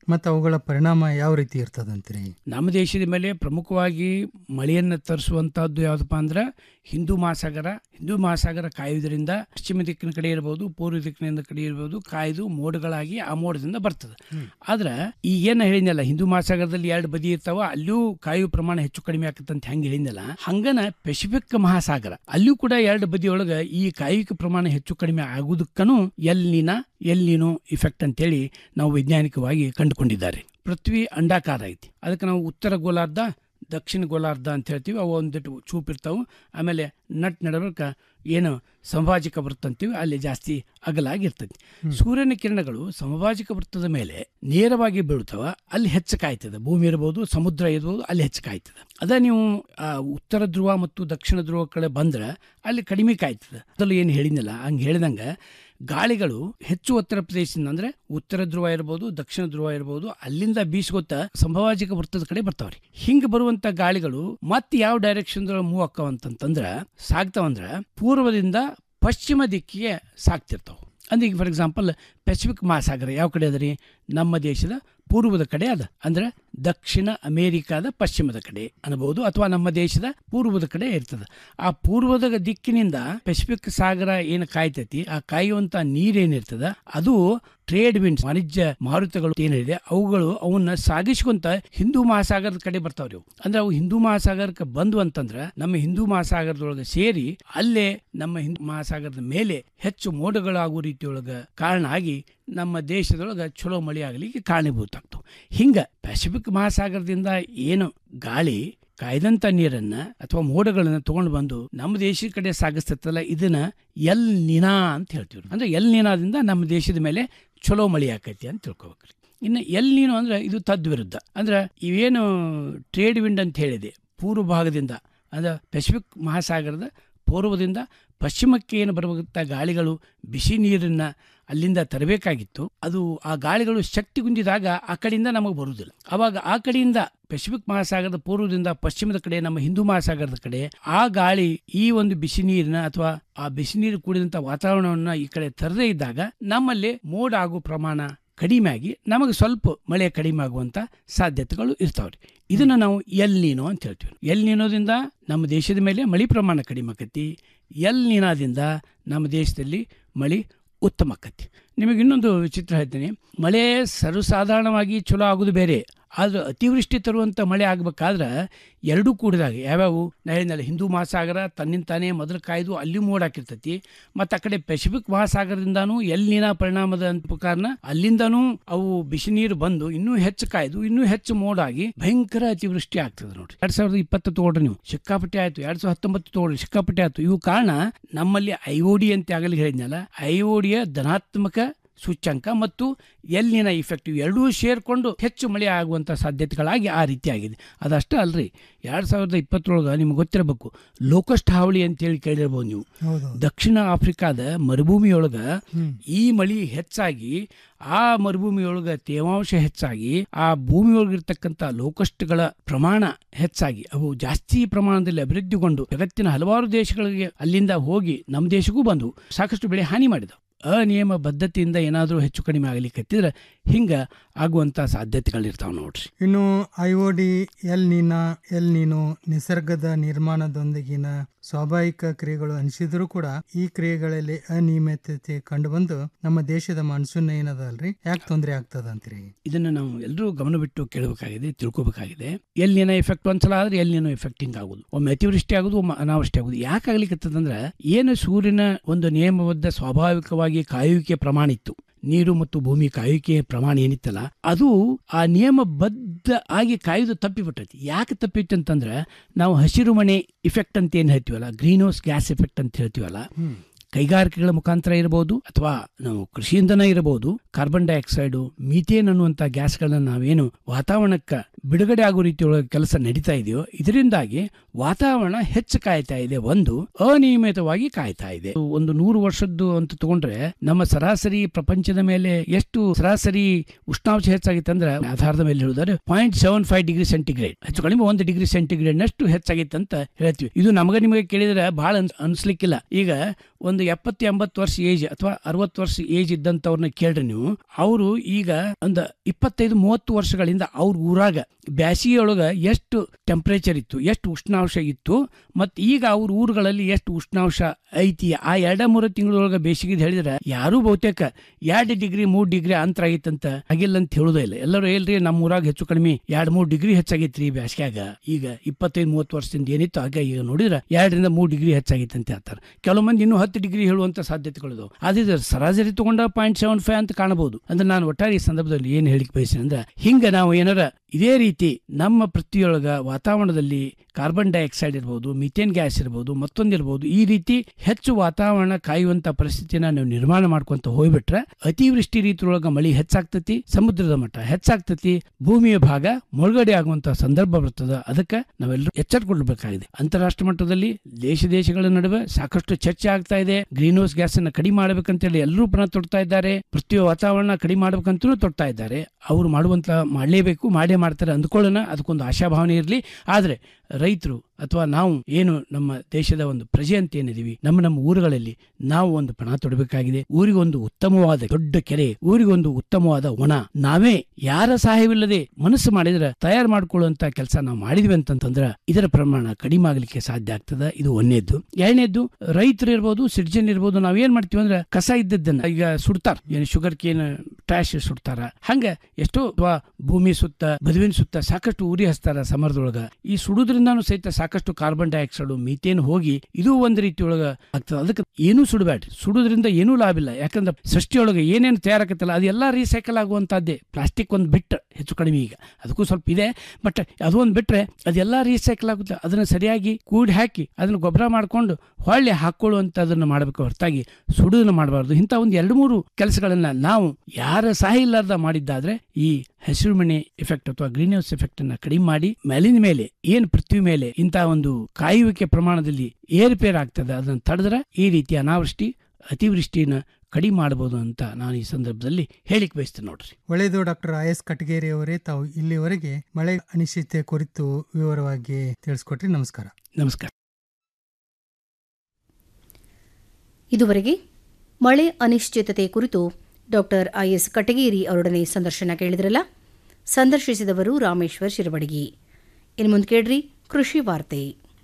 ಮತ್ತು ಅವುಗಳ ಪರಿಣಾಮ ಯಾವ ರೀತಿ ಇರ್ತದಂತೀರಿ ನಮ್ಮ ದೇಶದ ಮೇಲೆ ಪ್ರಮುಖವಾಗಿ ಮಳೆಯನ್ನು ತರಿಸುವಂತಹದ್ದು ಯಾವುದಪ್ಪ ಅಂದ್ರೆ ಹಿಂದೂ ಮಹಾಸಾಗರ ಹಿಂದೂ ಮಹಾಸಾಗರ ಕಾಯುವುದರಿಂದ ಪಶ್ಚಿಮ ದಿಕ್ಕಿನ ಕಡೆ ಇರಬಹುದು ಪೂರ್ವ ದಿಕ್ಕಿನ ಕಡೆ ಇರಬಹುದು ಕಾಯ್ದು ಮೋಡಗಳಾಗಿ ಆ ಮೋಡದಿಂದ ಬರ್ತದೆ ಆದ್ರೆ ಈ ಏನ ಹೇಳಿದ್ನಲ್ಲ ಹಿಂದೂ ಮಹಾಸಾಗರದಲ್ಲಿ ಎರಡು ಬದಿ ಇರ್ತಾವ ಅಲ್ಲಿಯೂ ಕಾಯುವ ಪ್ರಮಾಣ ಹೆಚ್ಚು ಕಡಿಮೆ ಆಕತ್ತಂತ ಅಂತ ಹೆಂಗೆ ಹೇಳಿದ್ನಲ್ಲ ಹಂಗನ ಪೆಸಿಫಿಕ್ ಮಹಾಸಾಗರ ಅಲ್ಲಿಯೂ ಕೂಡ ಎರಡು ಬದಿಯೊಳಗೆ ಈ ಕಾಯುವಿಕೆ ಪ್ರಮಾಣ ಹೆಚ್ಚು ಕಡಿಮೆ ಆಗುವುದಕ್ಕೂ ಎಲ್ಲಿನ ಎಲ್ಲಿನೋ ಇಫೆಕ್ಟ್ ಅಂತೇಳಿ ನಾವು ವೈಜ್ಞಾನಿಕವಾಗಿ ಕಂಡುಕೊಂಡಿದ್ದಾರೆ ಪೃಥ್ವಿ ಅಂಡಾಕಾರ ಐತಿ ಅದಕ್ಕೆ ನಾವು ಉತ್ತರ ಗೋಲಾರ್ಧ ದಕ್ಷಿಣ ಗೋಲಾರ್ಧ ಅಂತ ಹೇಳ್ತೀವಿ ಅವು ಒಂದಿಟ್ಟು ಚೂಪ್ ಇರ್ತಾವೆ ಆಮೇಲೆ ನಟ್ ನಡಬರ್ಕ ಏನು ಸಮಭಾಜಿಕ ವೃತ್ತ ಅಂತೀವಿ ಅಲ್ಲಿ ಜಾಸ್ತಿ ಅಗಲಾಗಿರ್ತೈತಿ ಸೂರ್ಯನ ಕಿರಣಗಳು ಸಮಭಾಜಿಕ ವೃತ್ತದ ಮೇಲೆ ನೇರವಾಗಿ ಬೀಳ್ತಾವ ಅಲ್ಲಿ ಹೆಚ್ಚು ಕಾಯ್ತದೆ ಭೂಮಿ ಇರ್ಬೋದು ಸಮುದ್ರ ಇರ್ಬೋದು ಅಲ್ಲಿ ಹೆಚ್ಚು ಕಾಯ್ತದೆ ಅದ ನೀವು ಆ ಉತ್ತರ ಧ್ರುವ ಮತ್ತು ದಕ್ಷಿಣ ಧ್ರುವ ಕಡೆ ಬಂದ್ರೆ ಅಲ್ಲಿ ಕಡಿಮೆ ಕಾಯ್ತದೆ ಅದ್ರಲ್ಲಿ ಏನು ಹೇಳಿದ್ನಲ್ಲ ಹಂಗೆ ಹೇಳಿದಂಗೆ ಗಾಳಿಗಳು ಹೆಚ್ಚು ಉತ್ತರ ಪ್ರದೇಶದಿಂದ ಅಂದ್ರೆ ಉತ್ತರ ಧ್ರುವ ಇರ್ಬೋದು ದಕ್ಷಿಣ ಧ್ರುವ ಇರ್ಬೋದು ಅಲ್ಲಿಂದ ಬೀಸ್ಕೊತ್ತ ಸಂಭವಾಜಿಕ ವೃತ್ತದ ಕಡೆ ಬರ್ತಾವ್ರಿ ಹಿಂಗ ಬರುವಂತ ಗಾಳಿಗಳು ಮತ್ತೆ ಯಾವ ಡೈರೆಕ್ಷನ್ ಮೂವ್ ಆಕ್ಕವಂತಂದ್ರ ಸಾಗ್ತಾವಂದ್ರ ಪೂರ್ವದಿಂದ ಪಶ್ಚಿಮ ದಿಕ್ಕಿಗೆ ಸಾಗ್ತಿರ್ತಾವ ಅಂದ್ರೆ ಈಗ ಫಾರ್ ಎಕ್ಸಾಂಪಲ್ ಪೆಸಿಫಿಕ್ ಮಹಾಸಾಗರ ಯಾವ ಕಡೆ ಅದ ರೀ ನಮ್ಮ ದೇಶದ ಪೂರ್ವದ ಕಡೆ ಅದ ಅಂದ್ರೆ ದಕ್ಷಿಣ ಅಮೇರಿಕಾದ ಪಶ್ಚಿಮದ ಕಡೆ ಅನ್ಬಹುದು ಅಥವಾ ನಮ್ಮ ದೇಶದ ಪೂರ್ವದ ಕಡೆ ಇರ್ತದೆ ಆ ಪೂರ್ವದ ದಿಕ್ಕಿನಿಂದ ಪೆಸಿಫಿಕ್ ಸಾಗರ ಏನು ಕಾಯ್ತೈತಿ ಆ ಕಾಯುವಂತ ನೀರೇನಿರ್ತದ ಅದು ಟ್ರೇಡ್ ವಿಂಡ್ಸ್ ವಾಣಿಜ್ಯ ಮಾರುತಗಳು ಏನಿದೆ ಅವುಗಳು ಅವನ್ನ ಸಾಗಿಸ್ಕೊಂತ ಹಿಂದೂ ಮಹಾಸಾಗರದ ಕಡೆ ಬರ್ತಾವ್ರಿ ಅವು ಅಂದ್ರೆ ಅವು ಹಿಂದೂ ಮಹಾಸಾಗರಕ್ಕೆ ಬಂದು ಅಂತಂದ್ರ ನಮ್ಮ ಹಿಂದೂ ಮಹಾಸಾಗರದೊಳಗೆ ಸೇರಿ ಅಲ್ಲೇ ನಮ್ಮ ಹಿಂದೂ ಮಹಾಸಾಗರದ ಮೇಲೆ ಹೆಚ್ಚು ಮೋಡಗಳಾಗುವ ರೀತಿಯೊಳಗ ಕಾರಣ ಆಗಿ ನಮ್ಮ ದೇಶದೊಳಗೆ ಚಲೋ ಮಳೆ ಆಗಲಿಕ್ಕೆ ಕಾರಣೀಭೂತ ಆಗ್ತವೆ ಹಿಂಗ ಪೆಸಿಫಿಕ್ ಮಹಾಸಾಗರದಿಂದ ಏನು ಗಾಳಿ ಕಾಯ್ದಂತ ನೀರನ್ನ ಅಥವಾ ಮೋಡಗಳನ್ನ ತಗೊಂಡು ಬಂದು ನಮ್ಮ ದೇಶದ ಕಡೆ ಸಾಗಿಸ್ತಲ್ಲ ಇದನ್ನ ಎಲ್ ನಿನಾ ಅಂತ ಹೇಳ್ತೀವಿ ಅಂದ್ರೆ ಎಲ್ ನಿನಾದಿಂದ ನಮ್ಮ ದೇಶದ ಮೇಲೆ ಚಲೋ ಮಳೆ ಆಕೈತಿ ಅಂತ ತಿಳ್ಕೊಬೇಕ್ರಿ ಇನ್ನು ಎಲ್ ನೀನು ಅಂದ್ರೆ ಇದು ತದ್ವಿರುದ್ಧ ಅಂದ್ರೆ ಇವೇನು ಟ್ರೇಡ್ ವಿಂಡ್ ಅಂತ ಹೇಳಿದೆ ಪೂರ್ವ ಭಾಗದಿಂದ ಅಂದ್ರೆ ಪೆಸಿಫಿಕ್ ಮಹಾಸಾಗರದ ಪೂರ್ವದಿಂದ ಪಶ್ಚಿಮಕ್ಕೆ ಏನು ಬರುವಂಥ ಗಾಳಿಗಳು ಬಿಸಿ ನೀರನ್ನ ಅಲ್ಲಿಂದ ತರಬೇಕಾಗಿತ್ತು ಅದು ಆ ಗಾಳಿಗಳು ಶಕ್ತಿಗುಂದಿದಾಗ ಆ ಕಡೆಯಿಂದ ನಮಗೆ ಬರುವುದಿಲ್ಲ ಅವಾಗ ಆ ಕಡೆಯಿಂದ ಪೆಸಿಫಿಕ್ ಮಹಾಸಾಗರದ ಪೂರ್ವದಿಂದ ಪಶ್ಚಿಮದ ಕಡೆ ನಮ್ಮ ಹಿಂದೂ ಮಹಾಸಾಗರದ ಕಡೆ ಆ ಗಾಳಿ ಈ ಒಂದು ಬಿಸಿ ನೀರಿನ ಅಥವಾ ಆ ಬಿಸಿ ನೀರು ಕೂಡಿದಂಥ ವಾತಾವರಣವನ್ನ ಈ ಕಡೆ ತರದೇ ಇದ್ದಾಗ ನಮ್ಮಲ್ಲಿ ಮೋಡ ಆಗೋ ಪ್ರಮಾಣ ಕಡಿಮೆ ಆಗಿ ನಮಗೆ ಸ್ವಲ್ಪ ಮಳೆ ಕಡಿಮೆ ಆಗುವಂತ ಸಾಧ್ಯತೆಗಳು ಇರ್ತಾವ್ರಿ ಇದನ್ನ ನಾವು ಎಲ್ ನೀನೋ ಅಂತ ಹೇಳ್ತೀವಿ ಎಲ್ ನೀನೋದಿಂದ ನಮ್ಮ ದೇಶದ ಮೇಲೆ ಮಳೆ ಪ್ರಮಾಣ ಕಡಿಮೆ ಆಕತಿ ಎಲ್ ನೀನಾದಿಂದ ನಮ್ಮ ದೇಶದಲ್ಲಿ ಮಳೆ ಉತ್ತಮ ಆಕತಿ ನಿಮಗೆ ಇನ್ನೊಂದು ವಿಚಿತ್ರ ಹೇಳ್ತೀನಿ ಮಳೆ ಸರ್ವಸಾಧಾರಣವಾಗಿ ಚಲೋ ಆಗೋದು ಬೇರೆ ಆದ್ರೆ ಅತಿವೃಷ್ಟಿ ತರುವಂಥ ಮಳೆ ಆಗ್ಬೇಕಾದ್ರೆ ಎರಡೂ ಕೂಡಿದಾಗ ಯಾವ್ಯಾವು ನಾ ಹೇಳಿದ್ನಲ್ಲ ಹಿಂದೂ ಮಹಾಸಾಗರ ತನ್ನಿಂದ ತಾನೇ ಮೊದಲು ಕಾಯ್ದು ಅಲ್ಲಿ ಮೋಡ ಹಾಕಿರ್ತೈತಿ ಮತ್ತು ಆ ಕಡೆ ಪೆಸಿಫಿಕ್ ಮಹಾಸಾಗರದಿಂದಾನು ಎಲ್ಲಿನ ಪರಿಣಾಮದ ಅಂತ ಕಾರಣ ಅಲ್ಲಿಂದನೂ ಅವು ಬಿಸಿ ನೀರು ಬಂದು ಇನ್ನೂ ಹೆಚ್ಚು ಕಾಯ್ದು ಇನ್ನೂ ಹೆಚ್ಚು ಮೋಡಾಗಿ ಭಯಂಕರ ಅತಿವೃಷ್ಟಿ ಆಗ್ತದೆ ನೋಡ್ರಿ ಎರಡ್ ಸಾವಿರದ ಇಪ್ಪತ್ತು ತಗೊಳ್ರಿ ನೀವು ಸಿಕ್ಕಾಪಟ್ಟೆ ಆಯ್ತು ಎರಡ್ ಸಾವಿರದ ಹತ್ತೊಂಬತ್ತು ತಗೊಳ್ರಿ ಸಿಕ್ಕಾಪಟ್ಟೆ ಆಯ್ತು ಇವು ಕಾರಣ ನಮ್ಮಲ್ಲಿ ಐಒಡಿ ಅಂತ ಆಗಲಿ ಹೇಳಿದ್ನಲ್ಲ ಐಒಡಿಯ ಧನಾತ್ಮಕ ಸೂಚ್ಯಂಕ ಮತ್ತು ಎಲ್ಲಿನ ಇಫೆಕ್ಟಿವ್ ಎರಡೂ ಸೇರ್ಕೊಂಡು ಹೆಚ್ಚು ಮಳೆ ಆಗುವಂಥ ಸಾಧ್ಯತೆಗಳಾಗಿ ಆ ರೀತಿ ಆಗಿದೆ ಅದಷ್ಟೇ ಅಲ್ರಿ ಎರಡು ಸಾವಿರದ ಇಪ್ಪತ್ತರೊಳಗೆ ನಿಮ್ಗೆ ಗೊತ್ತಿರಬೇಕು ಲೋಕಸ್ಟ್ ಹಾವಳಿ ಅಂತೇಳಿ ಕೇಳಿರ್ಬೋದು ನೀವು ದಕ್ಷಿಣ ಆಫ್ರಿಕಾದ ಮರುಭೂಮಿಯೊಳಗೆ ಈ ಮಳಿ ಹೆಚ್ಚಾಗಿ ಆ ಮರುಭೂಮಿಯೊಳಗೆ ತೇವಾಂಶ ಹೆಚ್ಚಾಗಿ ಆ ಭೂಮಿಯೊಳಗಿರ್ತಕ್ಕಂಥ ಲೋಕಸ್ಟ್ಗಳ ಪ್ರಮಾಣ ಹೆಚ್ಚಾಗಿ ಅವು ಜಾಸ್ತಿ ಪ್ರಮಾಣದಲ್ಲಿ ಅಭಿವೃದ್ಧಿಗೊಂಡು ಜಗತ್ತಿನ ಹಲವಾರು ದೇಶಗಳಿಗೆ ಅಲ್ಲಿಂದ ಹೋಗಿ ನಮ್ಮ ದೇಶಕ್ಕೂ ಬಂದು ಸಾಕಷ್ಟು ಬೆಳೆ ಹಾನಿ ಮಾಡಿದವು ಅನಿಯಮ ಬದ್ಧತೆಯಿಂದ ಏನಾದರೂ ಹೆಚ್ಚು ಕಡಿಮೆ ಆಗಲಿಕ್ಕೆ ಹಿಂಗ ಆಗುವಂತ ಸಾಧ್ಯತೆಗಳಿರ್ತಾವ ನೋಡ್ರಿ ಇನ್ನು I O D El Nino El Nino ನಿಸರ್ಗದ ನಿರ್ಮಾಣದೊಂದಿಗಿನ ಸ್ವಾಭಾವಿಕ ಕ್ರಿಯೆಗಳು ಅನಿಸಿದ್ರು ಕೂಡ ಈ ಕ್ರಿಯೆಗಳಲ್ಲಿ ಅನಿಯಮಿತತೆ ಕಂಡುಬಂದು ನಮ್ಮ ದೇಶದ ಮಾನ್ಸೂನ್ ಏನದಲ್ರಿ ಯಾಕೆ ತೊಂದರೆ ಆಗ್ತದ ಅಂತೀರಿ ಇದನ್ನ ನಾವು ಎಲ್ಲರೂ ಗಮನ ಬಿಟ್ಟು ಕೇಳಬೇಕಾಗಿದೆ ತಿಳ್ಕೊಬೇಕಾಗಿದೆ ಎಲ್ಲಿನ ಎಫೆಕ್ಟ್ ಒಂದ್ಸಲ ಆದ್ರೆ ಎಲ್ಲಿನೋ ಎಫೆಕ್ಟಿಂಗ್ ಆಗುದು ಒಮ್ಮೆ ಅತಿವೃಷ್ಟಿ ಆಗುದು ಒಮ್ಮೆ ಅನಾವೃಷ್ಟಿ ಆಗುದು ಯಾಕೆ ಆಗ್ಲಿಕ್ಕತ್ತದಂದ್ರೆ ಏನು ಸೂರ್ಯನ ಒಂದು ನಿಯಮಬದ್ಧ ಸ್ವಾಭಾವಿಕವಾಗಿ ಕಾಯುವಿಕೆ ಪ್ರಮಾಣ ಇತ್ತು ನೀರು ಮತ್ತು ಭೂಮಿ ಕಾಯುವಿಕೆ ಪ್ರಮಾಣ ಏನಿತ್ತಲ್ಲ ಅದು ಆ ನಿಯಮಬದ್ಧ ಆಗಿ ಕಾಯುವುದು ತಪ್ಪಿಬಿಟ್ಟೈತಿ ಯಾಕೆ ತಪ್ಪಿತ್ತು ಅಂತಂದ್ರೆ ನಾವು ಹಸಿರು ಮನೆ ಇಫೆಕ್ಟ್ ಅಂತ ಏನ್ ಹೇಳ್ತೀವಲ್ಲ ಗ್ರೀನ್ ಹೌಸ್ ಗ್ಯಾಸ್ ಎಫೆಕ್ಟ್ ಅಂತ ಹೇಳ್ತೀವಲ್ಲ ಕೈಗಾರಿಕೆಗಳ ಮುಖಾಂತರ ಇರಬಹುದು ಅಥವಾ ನಾವು ಕೃಷಿಯಿಂದನೇ ಇರಬಹುದು ಕಾರ್ಬನ್ ಡೈಆಕ್ಸೈಡ್ ಮೀಥೇನ್ ಅನ್ನುವಂತ ಗ್ಯಾಸ್ಗಳನ್ನ ನಾವೇನು ವಾತಾವರಣಕ್ಕೆ ಬಿಡುಗಡೆ ಆಗೋ ರೀತಿಯೊಳಗೆ ಕೆಲಸ ನಡೀತಾ ಇದೆಯೋ ಇದರಿಂದಾಗಿ ವಾತಾವರಣ ಹೆಚ್ಚು ಕಾಯ್ತಾ ಇದೆ ಒಂದು ಅನಿಯಮಿತವಾಗಿ ಕಾಯ್ತಾ ಇದೆ ಒಂದು ನೂರು ವರ್ಷದ್ದು ಅಂತ ತಗೊಂಡ್ರೆ ನಮ್ಮ ಸರಾಸರಿ ಪ್ರಪಂಚದ ಮೇಲೆ ಎಷ್ಟು ಸರಾಸರಿ ಉಷ್ಣಾಂಶ ಹೆಚ್ಚಾಗಿತ್ತು ಅಂದ್ರೆ ಆಧಾರದ ಮೇಲೆ ಹೇಳಿದ್ರೆ point seven five degree centigrade ಹೆಚ್ಚು ಕಡಿಮೆ ಒಂದು ಡಿಗ್ರಿ ಸೆಂಟಿಗ್ರೇಡ್ ನಷ್ಟು ಹೆಚ್ಚಾಗಿತ್ತು ಅಂತ ಹೇಳ್ತೀವಿ ಇದು ನಮಗೆ ನಿಮಗೆ ಕೇಳಿದ್ರೆ ಬಹಳ ಅನ್ಸ್- ಅನ್ಸ್ಲಿಕ್ಕಿಲ್ಲ ಈಗ ಒಂದು ಎಪ್ಪತ್ತು ಎಂಬತ್ತು ವರ್ಷ ಏಜ್ ಅಥವಾ ಅರವತ್ತು ವರ್ಷ ಏಜ್ ಇದ್ದಂಥವ್ರನ್ನ ಕೇಳ್ರಿ ನೀವು ಅವರು ಈಗ ಒಂದು ಇಪ್ಪತ್ತೈದು ಮೂವತ್ತು ವರ್ಷಗಳಿಂದ ಅವ್ರ ಊರಾಗ ಬ್ಯಾಸಿಗೆಯೊಳಗ ಎಷ್ಟು ಟೆಂಪರೇಚರ್ ಇತ್ತು ಎಷ್ಟು ಉಷ್ಣಾಂಶ ಇತ್ತು ಮತ್ತು ಈಗ ಅವ್ರ ಊರುಗಳಲ್ಲಿ ಎಷ್ಟು ಉಷ್ಣಾಂಶ ಐತಿ ಆ ಎರಡ ಮೂರು ತಿಂಗಳೊಳಗೆ ಬೇಸಿಗೆ ಹೇಳಿದ್ರೆ ಯಾರೂ ಬಹುತೇಕ ಎರಡು ಡಿಗ್ರಿ ಮೂರು ಡಿಗ್ರಿ ಅಂತರ ಆಗಿತ್ತಂತ ಆಗಿಲ್ಲ ಅಂತ ಹೇಳೋದೇ ಇಲ್ಲ ಎಲ್ಲರೂ ಹೇಳ್ರಿ ನಮ್ಮ ಊರಾಗ ಹೆಚ್ಚು ಕಡಿಮೆ ಎರಡು ಮೂರು ಡಿಗ್ರಿ ಹೆಚ್ಚಾಗೈತ್ರಿ ಈ ಬ್ಯಾಸ್ಗ್ಯಾಗ ಈಗ ಇಪ್ಪತ್ತೈದು ಮೂವತ್ತು ವರ್ಷದಿಂದ ಏನಿತ್ತು ಆಗ ಈಗ ನೋಡಿದ್ರೆ ಎರಡರಿಂದ ಮೂರು ಡಿಗ್ರಿ ಹೆಚ್ಚಾಗಿತ್ತು ಅಂತ ಹೇಳ್ತಾರೆ ಕೆಲವು ಮಂದಿ ಇನ್ನೂ ಹತ್ತು ಡಿಗ್ರಿ ಹೇಳುವಂತ ಸಾಧ್ಯತೆಗಳಿದಾವೆ ಅದೇ ಸರಾಸರಿ ತಗೊಂಡ ಪಾಯಿಂಟ್ ಸೆವೆನ್ ಫೈವ್ ಅಂತ ಕಾಣಬಹುದು ಅಂದ್ರೆ ನಾನು ಒಟ್ಟಾರೆ ಈ ಸಂದರ್ಭದಲ್ಲಿ ಏನು ಹೇಳಿಕ್ ಬಯಸ್ತೇನೆ ಅಂದ್ರೆ ಹಿಂಗ ನಾವು ಏನಾರ ಇದೇ ರೀತಿ ನಮ್ಮ ಪೃಥ್ವಿಯೊಳಗ ವಾತಾವರಣದಲ್ಲಿ ಕಾರ್ಬನ್ ಡೈಆಕ್ಸೈಡ್ ಇರ್ಬೋದು ಮಿಥೇನ್ ಗ್ಯಾಸ್ ಇರ್ಬೋದು ಮತ್ತೊಂದಿರ್ಬೋದು ಈ ರೀತಿ ಹೆಚ್ಚು ವಾತಾವರಣ ಕಾಯುವಂತ ಪರಿಸ್ಥಿತಿನ ನಾವು ನಿರ್ಮಾಣ ಮಾಡ್ಕೊಂತ ಹೋಗ್ಬಿಟ್ರೆ ಅತಿವೃಷ್ಟಿ ರೀತಿಯೊಳಗ ಮಳಿ ಹೆಚ್ಚಾಗ್ತತಿ ಸಮುದ್ರದ ಮಟ್ಟ ಹೆಚ್ಚಾಗ್ತತಿ ಭೂಮಿಯ ಭಾಗ ಮುಳುಗಡೆ ಆಗುವಂತ ಸಂದರ್ಭ ಬರ್ತದ ಅದಕ್ಕೆ ನಾವೆಲ್ಲರೂ ಎಚ್ಚರಗೊಳ್ಳಬೇಕಾಗಿದೆ ಅಂತಾರಾಷ್ಟ್ರ ಮಟ್ಟದಲ್ಲಿ ದೇಶ ದೇಶಗಳ ನಡುವೆ ಸಾಕಷ್ಟು ಚರ್ಚೆ ಆಗ್ತಾ ಇದೆ ಗ್ರೀನ್ ಹೌಸ್ ಗ್ಯಾಸ್ ಅನ್ನ ಕಡಿಮೆ ಮಾಡ್ಬೇಕಂತೇಳಿ ಎಲ್ಲರೂ ಪಣ ತೊಡ್ತಾ ಇದ್ದಾರೆ ಪೃಥ್ವಿಯ ವಾತಾವರಣ ಕಡಿಮೆ ಮಾಡ್ಬೇಕಂತೂ ತೊಡ್ತಾ ಇದ್ದಾರೆ ಅವ್ರು ಮಾಡುವಂತ ಮಾಡಲೇಬೇಕು ಮಾಡೇ ಮಾಡ್ತಾರೆ ಅಂದ್ಕೊಳ್ಳೋಣ ಅದಕ್ಕೊಂದು ಆಶಾಭಾವನೆ ಇರಲಿ ಆದ್ರೆ ರೈತರು ಅಥವಾ ನಾವು ಏನು ನಮ್ಮ ದೇಶದ ಒಂದು ಪ್ರಜೆ ಅಂತ ಏನಿದೀವಿ ನಮ್ಮ ನಮ್ಮ ಊರುಗಳಲ್ಲಿ ನಾವು ಒಂದು ಪಣ ತೊಡಬೇಕಾಗಿದೆ ಊರಿಗೊಂದು ಉತ್ತಮವಾದ ದೊಡ್ಡ ಕೆರೆ ಊರಿಗೊಂದು ಉತ್ತಮವಾದ ಒಣ ನಾವೇ ಯಾರ ಸಹಾಯವಿಲ್ಲದೆ ಮನಸ್ಸು ಮಾಡಿದ್ರೆ ತಯಾರು ಮಾಡ್ಕೊಳ್ಳುವಂತ ಕೆಲಸ ನಾವು ಮಾಡಿದ್ವಿ ಅಂತಂತಂದ್ರ ಇದರ ಪ್ರಮಾಣ ಕಡಿಮೆ ಆಗ್ಲಿಕ್ಕೆ ಸಾಧ್ಯ ಆಗ್ತದ ಇದು ಒಂದೇದ್ದು ಎರಡನೇದ್ದು ರೈತರು ಇರ್ಬೋದು ಸಿಟಿಜನ್ ಇರ್ಬೋದು ನಾವ್ ಏನ್ ಮಾಡ್ತೀವಿ ಅಂದ್ರೆ ಕಸ ಇದ್ದದ್ದನ್ನ ಈಗ ಸುಡ್ತಾರ ಏನು ಶುಗರ್ ಕೇನ್ ಟ್ರಾಶ್ ಸುಡ್ತಾರ ಹಂಗ ಎಷ್ಟೋ ಅಥವಾ ಭೂಮಿ ಸುತ್ತ ಬದುವಿನ ಸುತ್ತ ಸಾಕಷ್ಟು ಉರಿ ಹಚ್ತಾರ ಸಮರದೊಳಗ ಈ ಸುಡುದ್ರಿಂದಾನು ಸಹಿತ ಸಾಕಷ್ಟು ಕಾರ್ಬನ್ ಡೈಆಕ್ಸೈಡ್ ಮೀಥೇನ್ ಹೋಗಿ ಇದು ಒಂದ್ ರೀತಿ ಒಳಗ ಆಗ್ತದ ಅದಕ್ಕೆ ಏನೂ ಸುಡಬೇಡ್ರಿ ಸುಡುದ್ರಿಂದ ಏನೂ ಲಾಭ ಇಲ್ಲ ಯಾಕಂದ್ರೆ ಸೃಷ್ಟಿಯೊಳಗೆ ಏನೇನು ತಯಾರಾಕತ್ತಲ್ಲ ಅದೆಲ್ಲ ರೀಸೈಕಲ್ ಆಗುವಂತದ್ದೇ ಪ್ಲಾಸ್ಟಿಕ್ ಒಂದು ಬಿಟ್ಟು ಹೆಚ್ಚು ಕಡಿಮೆ ಈಗ ಅದಕ್ಕೂ ಸ್ವಲ್ಪ ಇದೆ ಬಟ್ ಅದು ಒಂದು ಬಿಟ್ರೆ ಅದೆಲ್ಲ ರೀಸೈಕಲ್ ಆಗುತ್ತೆ ಅದನ್ನ ಸರಿಯಾಗಿ ಕೂಡಿ ಹಾಕಿ ಅದನ್ನ ಗೊಬ್ಬರ ಮಾಡ್ಕೊಂಡು ಹೊಳ್ಳಿ ಹಾಕೊಳ್ಳುವಂತದನ್ನ ಮಾಡಬೇಕು ಹೊರತಾಗಿ ಸುಡುದನ್ನ ಮಾಡಬಾರ್ದು ಇಂಥ ಒಂದು ಎರಡು ಮೂರು ಕೆಲಸಗಳನ್ನ ನಾವು ಯಾರ ಸಹಾಯ ಇಲ್ಲಾರ್ದ ಮಾಡಿದ್ದಾದ್ರೆ ಈ ಹಸಿರು ಮನೆ ಎಫೆಕ್ಟ್ ಅಥವಾ ಗ್ರೀನ್ ಹೌಸ್ ಎಫೆಕ್ಟ್ ಅನ್ನ ಕಡಿಮೆ ಮಾಡಿ ಮೇಲಿನ ಮೇಲೆ ಏನ್ ಪೃಥ್ವಿ ಮೇಲೆ ಇಂಥ ಒಂದು ಕಾಯುವಿಕೆ ಪ್ರಮಾಣದಲ್ಲಿ ಏರುಪೇರು ಆಗ್ತದೆ ಅದನ್ನ ತಡೆದ್ರೆ ಈ ರೀತಿಯ ಅನಾವೃಷ್ಟಿ ಅತಿವೃಷ್ಟಿನ ಕಡಿಮೆ ಮಾಡಬಹುದು ಅಂತ ನಾನು ಈ ಸಂದರ್ಭದಲ್ಲಿ ಹೇಳಿಕ್ ಬಯಸ್ತೇನೆ ನೋಡ್ರಿ ಒಳ್ಳೆಯದು ಡಾಕ್ಟರ್ ಐ ಎಸ್ ಕಟಗೇರಿ ಅವರೇ ತಾವು ಇಲ್ಲಿವರೆಗೆ ಮಳೆ ಅನಿಶ್ಚಿತೆ ಕುರಿತು ವಿವರವಾಗಿ ತಿಳಿಸ್ಕೊಟ್ರಿ ನಮಸ್ಕಾರ ನಮಸ್ಕಾರ ಇದುವರೆಗೆ ಮಳೆ ಅನಿಶ್ಚಿತತೆ ಕುರಿತು ಡಾಕ್ಟರ್ ಐ ಎಸ್ ಕಟಗೇರಿ ಅವರೊಡನೆ ಸಂದರ್ಶನ ಕೇಳಿದ್ರಲ್ಲ ಸಂದರ್ಶಿಸಿದವರು ರಾಮೇಶ್ವರ್ ಶಿರಬಡಗಿ ಇನ್ನು ಮುಂದೆ ಕೇಳ್ರಿ ಕೃಷಿ ವಾರ್ತೆ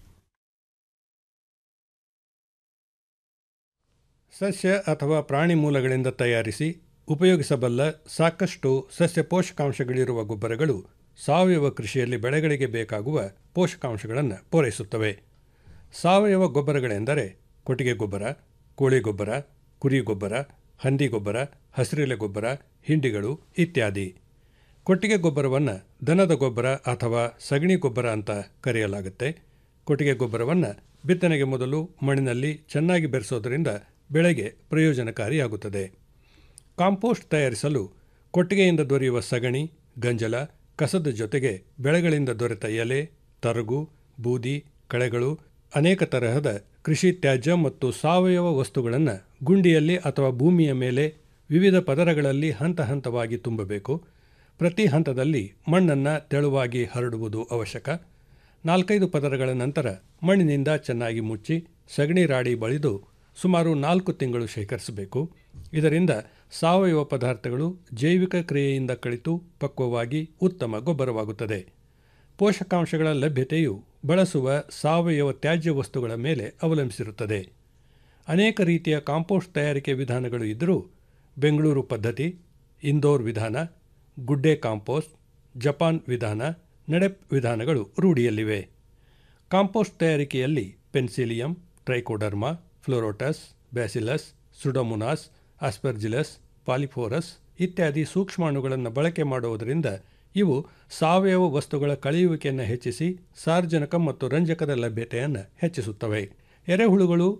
ಸಸ್ಯ ಅಥವಾ ಪ್ರಾಣಿ ಮೂಲಗಳಿಂದ ತಯಾರಿಸಿ ಉಪಯೋಗಿಸಬಲ್ಲ ಸಾಕಷ್ಟು ಸಸ್ಯ ಪೋಷಕಾಂಶಗಳಿರುವ ಗೊಬ್ಬರಗಳು ಸಾವಯವ ಕೃಷಿಯಲ್ಲಿ ಬೆಳೆಗಳಿಗೆ ಬೇಕಾಗುವ ಪೋಷಕಾಂಶಗಳನ್ನು ಪೂರೈಸುತ್ತವೆ ಸಾವಯವ ಗೊಬ್ಬರಗಳೆಂದರೆ ಕೊಟ್ಟಿಗೆ ಗೊಬ್ಬರ ಕೋಳಿ ಗೊಬ್ಬರ ಕುರಿ ಗೊಬ್ಬರ ಹಂದಿ ಗೊಬ್ಬರ ಹಸಿರೆಲೆ ಗೊಬ್ಬರ ಹಿಂಡಿಗಳು ಇತ್ಯಾದಿ ಕೊಟ್ಟಿಗೆ ಗೊಬ್ಬರವನ್ನು ದನದ ಗೊಬ್ಬರ ಅಥವಾ ಸಗಣಿ ಗೊಬ್ಬರ ಅಂತ ಕರೆಯಲಾಗುತ್ತೆ ಕೊಟ್ಟಿಗೆ ಗೊಬ್ಬರವನ್ನು ಬಿತ್ತನೆಗೆ ಮೊದಲು ಮಣ್ಣಿನಲ್ಲಿ ಚೆನ್ನಾಗಿ ಬೆರೆಸೋದರಿಂದ ಬೆಳೆಗೆ ಪ್ರಯೋಜನಕಾರಿಯಾಗುತ್ತದೆ ಕಾಂಪೋಸ್ಟ್ ತಯಾರಿಸಲು ಕೊಟ್ಟಿಗೆಯಿಂದ ದೊರೆಯುವ ಸಗಣಿ ಗಂಜಲ ಕಸದ ಜೊತೆಗೆ ಬೆಳೆಗಳಿಂದ ದೊರೆತ ಎಲೆ ತರಗು ಬೂದಿ ಕಳೆಗಳು ಅನೇಕ ತರಹದ ಕೃಷಿ ತ್ಯಾಜ್ಯ ಮತ್ತು ಸಾವಯವ ವಸ್ತುಗಳನ್ನು ಗುಂಡಿಯಲ್ಲಿ ಅಥವಾ ಭೂಮಿಯ ಮೇಲೆ ವಿವಿಧ ಪದರಗಳಲ್ಲಿ ಹಂತ ಹಂತವಾಗಿ ತುಂಬಬೇಕು ಪ್ರತಿ ಹಂತದಲ್ಲಿ ಮಣ್ಣನ್ನು ತೆಳುವಾಗಿ ಹರಡುವುದು ಅವಶ್ಯಕ ನಾಲ್ಕೈದು ಪದರಗಳ ನಂತರ ಮಣ್ಣಿನಿಂದ ಚೆನ್ನಾಗಿ ಮುಚ್ಚಿ ಸಗಣಿ ರಾಡಿ ಬಳಿದು ಸುಮಾರು ನಾಲ್ಕು ತಿಂಗಳು ಶೇಖರಿಸಬೇಕು ಇದರಿಂದ ಸಾವಯವ ಪದಾರ್ಥಗಳು ಜೈವಿಕ ಕ್ರಿಯೆಯಿಂದ ಕಳಿತು ಪಕ್ವವಾಗಿ ಉತ್ತಮ ಗೊಬ್ಬರವಾಗುತ್ತದೆ ಪೋಷಕಾಂಶಗಳ ಲಭ್ಯತೆಯು ಬಳಸುವ ಸಾವಯವ ತ್ಯಾಜ್ಯ ವಸ್ತುಗಳ ಮೇಲೆ ಅವಲಂಬಿಸಿರುತ್ತದೆ ಅನೇಕ ರೀತಿಯ ಕಾಂಪೋಸ್ಟ್ ತಯಾರಿಕೆ ವಿಧಾನಗಳು ಇದ್ದರೂ ಬೆಂಗಳೂರು ಪದ್ಧತಿ ಇಂದೋರ್ ವಿಧಾನ ಗುಡ್ಡೆ ಕಾಂಪೋಸ್ಟ್ ಜಪಾನ್ ವಿಧಾನ ನಡೆಪ್ ವಿಧಾನಗಳು ರೂಢಿಯಲ್ಲಿವೆ ಕಾಂಪೋಸ್ಟ್ ತಯಾರಿಕೆಯಲ್ಲಿ penicillium trichoderma pleurotus bacillus pseudomonas aspergillus polyporus ಇತ್ಯಾದಿ ಸೂಕ್ಷ್ಮಾಣುಗಳನ್ನು ಬಳಕೆ ಮಾಡುವುದರಿಂದ ಇವು ಸಾವಯವ ವಸ್ತುಗಳ ಕಳೆಯುವಿಕೆಯನ್ನು ಹೆಚ್ಚಿಸಿ ಸಾರ್ವಜನಿಕ ಮತ್ತು ರಂಜಕದ ಲಭ್ಯತೆಯನ್ನು ಹೆಚ್ಚಿಸುತ್ತವೆ ಎರೆಹುಳುಗಳು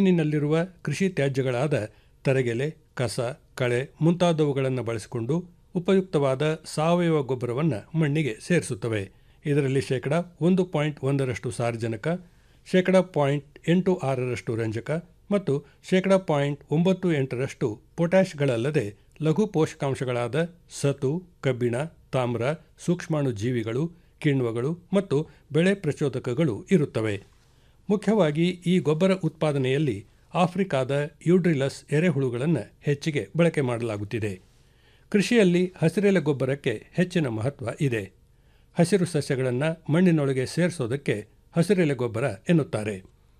ಜಮೀನಿನಲ್ಲಿರುವ ಕೃಷಿ ತ್ಯಾಜ್ಯಗಳಾದ ತರಗೆಲೆ ಕಸ ಕಳೆ ಮುಂತಾದವುಗಳನ್ನು ಬಳಸಿಕೊಂಡು ಉಪಯುಕ್ತವಾದ ಸಾವಯವ ಗೊಬ್ಬರವನ್ನು ಮಣ್ಣಿಗೆ ಸೇರಿಸುತ್ತವೆ ಇದರಲ್ಲಿ ಶೇಕಡ ಒಂದು ಪಾಯಿಂಟ್ ಒಂದರಷ್ಟು ಸಾರಜನಕ ಶೇಕಡ ಪಾಯಿಂಟ್ ಎಂಟು ಆರರಷ್ಟು ರಂಜಕ ಮತ್ತು ಶೇಕಡ ಪಾಯಿಂಟ್ ಒಂಬತ್ತು ಎಂಟರಷ್ಟು ಪೊಟ್ಯಾಷ್ಗಳಲ್ಲದೆ ಲಘು ಪೋಷಕಾಂಶಗಳಾದ ಸತು ಕಬ್ಬಿಣ ತಾಮ್ರ ಸೂಕ್ಷ್ಮಾಣು ಜೀವಿಗಳು ಕಿಣ್ವಗಳು ಮತ್ತು ಬೆಳೆ ಪ್ರಚೋದಕಗಳು ಇರುತ್ತವೆ ಮುಖ್ಯವಾಗಿ ಈ ಗೊಬ್ಬರ ಉತ್ಪಾದನೆಯಲ್ಲಿ ಆಫ್ರಿಕಾದ ಯೂಡ್ರಿಲಸ್ ಎರೆಹುಳುಗಳನ್ನು ಹೆಚ್ಚಿಗೆ ಬಳಕೆ ಮಾಡಲಾಗುತ್ತಿದೆ ಕೃಷಿಯಲ್ಲಿ ಹಸಿರೆಲೆ ಗೊಬ್ಬರಕ್ಕೆ ಹೆಚ್ಚಿನ ಮಹತ್ವ ಇದೆ ಹಸಿರು ಸಸ್ಯಗಳನ್ನು ಮಣ್ಣಿನೊಳಗೆ ಸೇರಿಸೋದಕ್ಕೆ ಹಸಿರೆಲೆ ಗೊಬ್ಬರ ಎನ್ನುತ್ತಾರೆ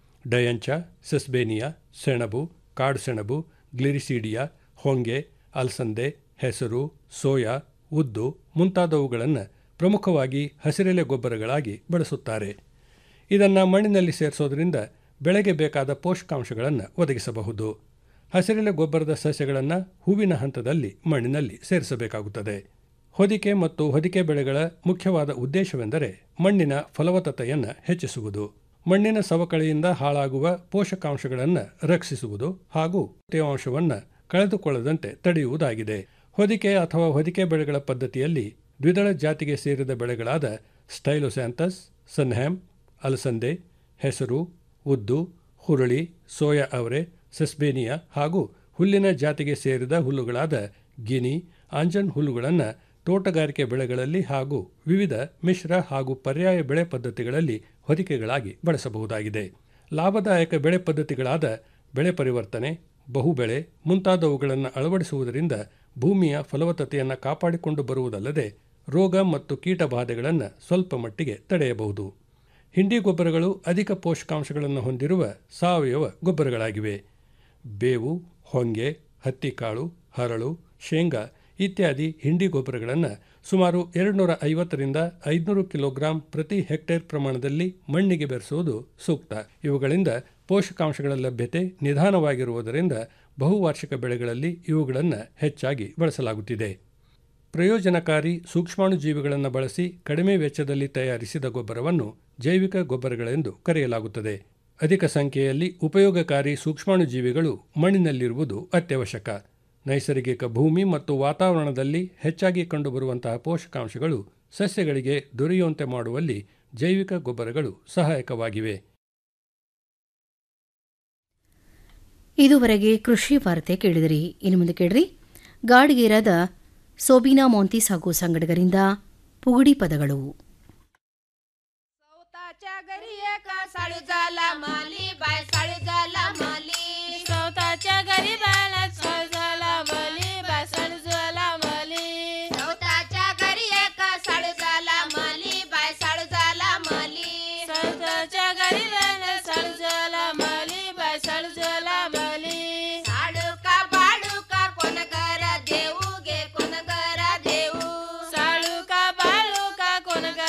ಡಯಂಚ ಸೆಸ್ಬೇನಿಯಾ ಸೆಣಬು ಕಾಡು ಸೆಣಬು ಗ್ಲಿರಿಸೀಡಿಯಾ ಹೊಂಗೆ ಅಲಸಂದೆ ಹೆಸರು ಸೋಯಾ ಉದ್ದು ಮುಂತಾದವುಗಳನ್ನು ಪ್ರಮುಖವಾಗಿ ಹಸಿರೆಲೆ ಗೊಬ್ಬರಗಳಾಗಿ ಬಳಸುತ್ತಾರೆ ಇದನ್ನು ಮಣ್ಣಿನಲ್ಲಿ ಸೇರಿಸೋದ್ರಿಂದ ಬೆಳೆಗೆ ಬೇಕಾದ ಪೋಷಕಾಂಶಗಳನ್ನು ಒದಗಿಸಬಹುದು ಹಸಿರೆಲೆ ಗೊಬ್ಬರದ ಸಸ್ಯಗಳನ್ನು ಹೂವಿನ ಹಂತದಲ್ಲಿ ಮಣ್ಣಿನಲ್ಲಿ ಸೇರಿಸಬೇಕಾಗುತ್ತದೆ ಹೊದಿಕೆ ಮತ್ತು ಹೊದಿಕೆ ಬೆಳೆಗಳ ಮುಖ್ಯವಾದ ಉದ್ದೇಶವೆಂದರೆ ಮಣ್ಣಿನ ಫಲವತ್ತತೆಯನ್ನು ಹೆಚ್ಚಿಸುವುದು ಮಣ್ಣಿನ ಸವಕಳಿಯಿಂದ ಹಾಳಾಗುವ ಪೋಷಕಾಂಶಗಳನ್ನು ರಕ್ಷಿಸುವುದು ಹಾಗೂ ತೇವಾಂಶವನ್ನು ಕಳೆದುಕೊಳ್ಳದಂತೆ ತಡೆಯುವುದಾಗಿದೆ ಹೊದಿಕೆ ಅಥವಾ ಹೊದಿಕೆ ಬೆಳೆಗಳ ಪದ್ಧತಿಯಲ್ಲಿ ದ್ವಿದಳ ಜಾತಿಗೆ ಸೇರಿದ ಬೆಳೆಗಳಾದ ಸ್ಟೈಲೋಸ್ಯಾಂಥಸ್ ಸನ್ಹ್ಯಾಮ್ ಅಲಸಂದೆ ಹೆಸರು ಉದ್ದು ಹುರುಳಿ ಸೋಯಾ ಅವರೆ ಸೆಸ್ಬೇನಿಯಾ ಹಾಗೂ ಹುಲ್ಲಿನ ಜಾತಿಗೆ ಸೇರಿದ ಹುಲ್ಲುಗಳಾದ ಗಿನಿ ಆಂಜನ್ ಹುಲ್ಲುಗಳನ್ನು ತೋಟಗಾರಿಕೆ ಬೆಳೆಗಳಲ್ಲಿ ಹಾಗೂ ವಿವಿಧ ಮಿಶ್ರ ಹಾಗೂ ಪರ್ಯಾಯ ಬೆಳೆ ಪದ್ಧತಿಗಳಲ್ಲಿ ಹೊದಿಕೆಗಳಾಗಿ ಬಳಸಬಹುದಾಗಿದೆ ಲಾಭದಾಯಕ ಬೆಳೆ ಪದ್ಧತಿಗಳಾದ ಬೆಳೆ ಪರಿವರ್ತನೆ ಬಹುಬೆಳೆ ಮುಂತಾದವುಗಳನ್ನು ಅಳವಡಿಸುವುದರಿಂದ ಭೂಮಿಯ ಫಲವತ್ತತೆಯನ್ನು ಕಾಪಾಡಿಕೊಂಡು ಬರುವುದಲ್ಲದೆ ರೋಗ ಮತ್ತು ಕೀಟ ಬಾಧೆಗಳನ್ನು ಸ್ವಲ್ಪ ಮಟ್ಟಿಗೆ ತಡೆಯಬಹುದು ಹಿಂಡಿ ಗೊಬ್ಬರಗಳು ಅಧಿಕ ಪೋಷಕಾಂಶಗಳನ್ನು ಹೊಂದಿರುವ ಸಾವಯವ ಗೊಬ್ಬರಗಳಾಗಿವೆ ಬೇವು ಹೊಂಗೆ ಹತ್ತಿಕಾಳು ಹರಳು ಶೇಂಗಾ ಇತ್ಯಾದಿ ಹಿಂಡಿ ಗೊಬ್ಬರಗಳನ್ನು ಸುಮಾರು ಎರಡುನೂರ ಐವತ್ತರಿಂದ ಐದುನೂರು ಕಿಲೋಗ್ರಾಂ ಪ್ರತಿ ಹೆಕ್ಟೇರ್ ಪ್ರಮಾಣದಲ್ಲಿ ಮಣ್ಣಿಗೆ ಬೆರೆಸುವುದು ಸೂಕ್ತ ಇವುಗಳಿಂದ ಪೋಷಕಾಂಶಗಳ ಲಭ್ಯತೆ ನಿಧಾನವಾಗಿರುವುದರಿಂದ ಬಹುವಾರ್ಷಿಕ ಬೆಳೆಗಳಲ್ಲಿ ಇವುಗಳನ್ನು ಹೆಚ್ಚಾಗಿ ಬಳಸಲಾಗುತ್ತಿದೆ ಪ್ರಯೋಜನಕಾರಿ ಸೂಕ್ಷ್ಮಾಣುಜೀವಿಗಳನ್ನು ಬಳಸಿ ಕಡಿಮೆ ವೆಚ್ಚದಲ್ಲಿ ತಯಾರಿಸಿದ ಗೊಬ್ಬರವನ್ನು ಜೈವಿಕ ಗೊಬ್ಬರಗಳೆಂದು ಕರೆಯಲಾಗುತ್ತದೆ ಅಧಿಕ ಸಂಖ್ಯೆಯಲ್ಲಿ ಉಪಯೋಗಕಾರಿ ಸೂಕ್ಷ್ಮಾಣುಜೀವಿಗಳು ಮಣ್ಣಿನಲ್ಲಿರುವುದು ಅತ್ಯವಶ್ಯಕ ನೈಸರ್ಗಿಕ ಭೂಮಿ ಮತ್ತು ವಾತಾವರಣದಲ್ಲಿ ಹೆಚ್ಚಾಗಿ ಕಂಡುಬರುವಂತಹ ಪೋಷಕಾಂಶಗಳು ಸಸ್ಯಗಳಿಗೆ ದೊರೆಯುವಂತೆ ಮಾಡುವಲ್ಲಿ ಜೈವಿಕ ಗೊಬ್ಬರಗಳು ಸಹಾಯಕವಾಗಿವೆ ಇದುವರೆಗೆ ಕೃಷಿ ವಾರ್ತೆ ಕೇಳಿದಿರಿ ಇನ್ನು ಮುಂದೆ ಕೇಳ್ರಿ ಗಾಡಿಗೇರಾದ ಸೋಬಿನಾ ಮೋಂತೀಸ್ ಹಾಗೂ ಸಂಗಡಿಗರಿಂದ ಪುಗುಡಿ ಪದಗಳು साळू झाला माली बाय साळू झाला माली सवताच्या घरी बायला साळू झाला माली बाय साळू झाला माली सवताच्या घरी एका साळू झाला माली बाय साळू झाला माली सवताच्या घरी बायला साळू झाला माली बाय साळू झाला माली साडू का बाडू का कोण घर देऊ गे कोण घर देऊ साळू का बाळू का कोण घर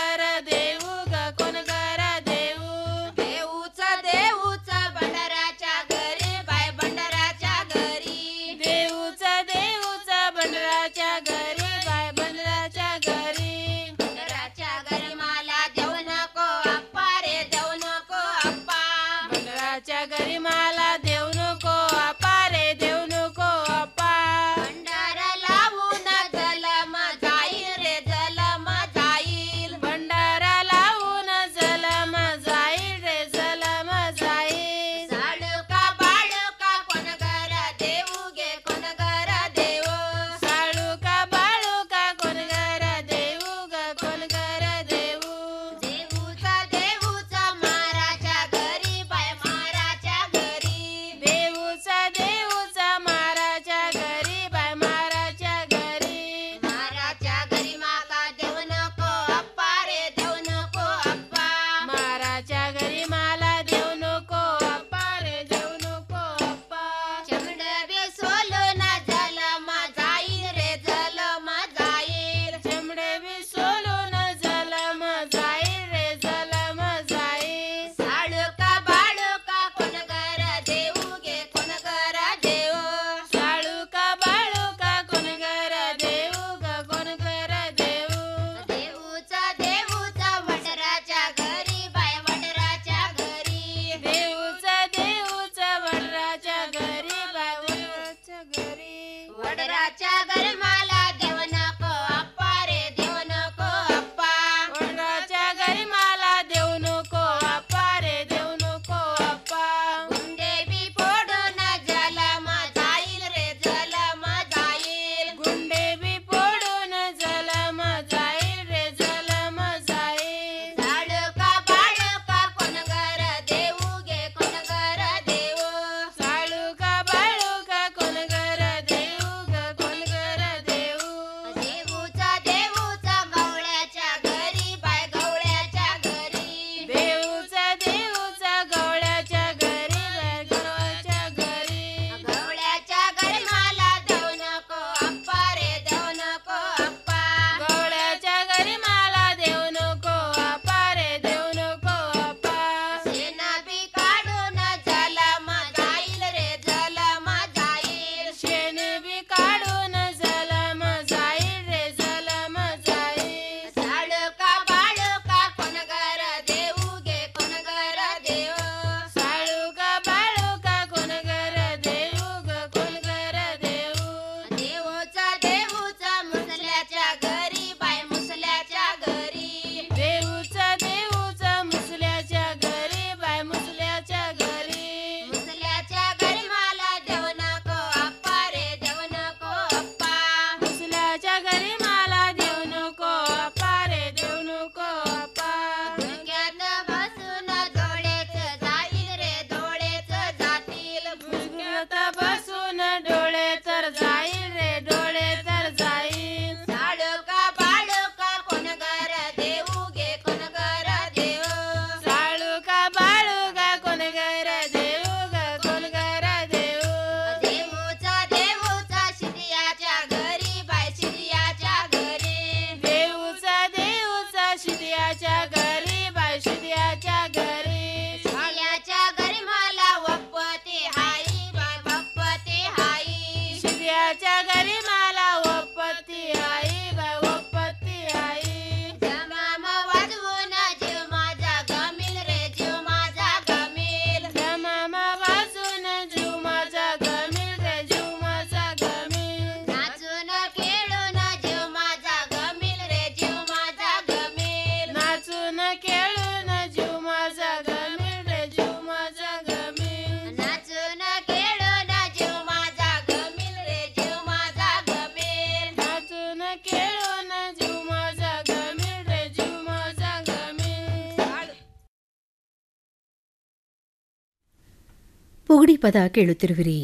ಪುಗಡಿ ಪದ ಕೇಳುತ್ತಿರುವಿರಿ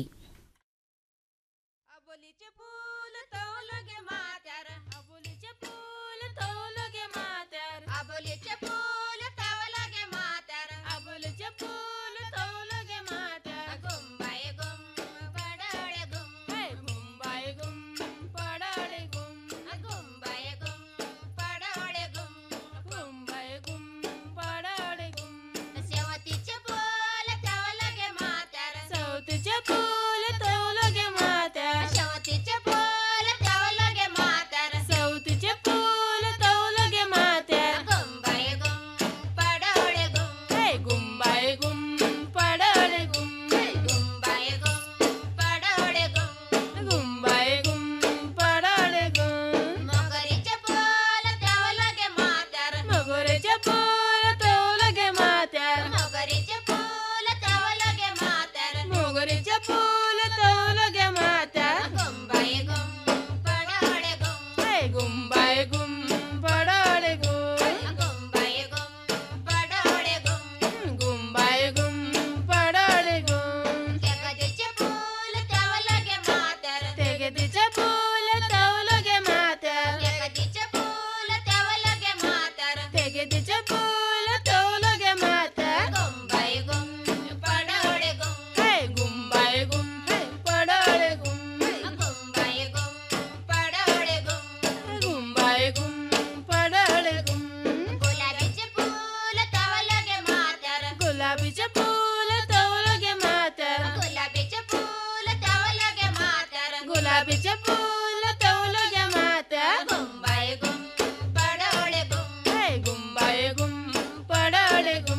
अबोलीचे फूल तवलगे मातर अबोलीचे फूल तवलगे मातर गुंबाई गुम पडळे गुम गुंबाई गुम पडळे गुम गुंबाई गुम पडळे गुम गुंबाई गुम पडळे गुम शेवतीचे फूल तवलगे मातर सवतीचे फूल तवलगे मातर शेवतीचे फूल तवलगे मातर सवतीचे फूल तवलगे मातर गुंबाई गुम पडळे गुम हे गुंबाई गुम पडळे गुम हे गुंबाई गुम पडळे गुम गुंबाई गुम पडळे गुम मगरीचे फूल तवलगे मातर मगरीचे फूल तवलगे मातर मगरीचे फूल तवलगे मातर मगरीचे फूल तवलगे मातर गुंबाई गुम पडळे गुम हे गुंबाई गुम पडळे गुम गुंबाई गुम पडळे गुम गुंबाई गुम पडळे गुम तेगदीचे फूल तवलगे मातर तेगदीचे फूल तवलगे मातर तेगदीचे फूल तवलगे मातर तेगदीचे फूल तवलगे मातर गुंबाई गुम पडळे गुम हे गुंबाई गुम हे पडळे गुम गुंबाई गुम पडळे गुम गुंबाई गुम पडळे गुम गुलाबीचे फूल तवलगे मातर गुलाबीचे फूल तवलगे मातर गुलाबीचे फूल तवलगे मातर गुलाबीचे फूल तवलगे मातर गुंबाई गुम पडळे गुम हे गुंबाई गुम पडळे गुम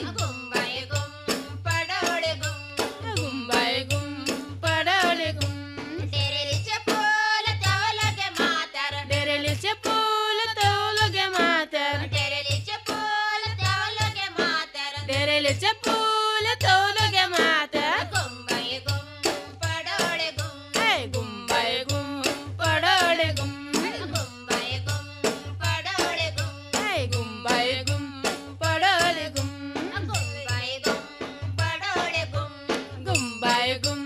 गुंबाई गुम पडळे गुम गुंबाई गुम पडळे गुम डेरेलीचे फूल तवलगे मातर डेरेलीचे फूल तवलगे मातर डेरेलीचे फूल तवलगे मातर डेरेलीचे फूल तवलगे मातर गुंबाई गुम पडळे गुम हे गुंबाई गुम पडळे गुम गुंबाई गुम पडळे गुम हे गुंबाई गुम पडळे गुम गुंबाई गुम पडळे गुम गुंबाई गुम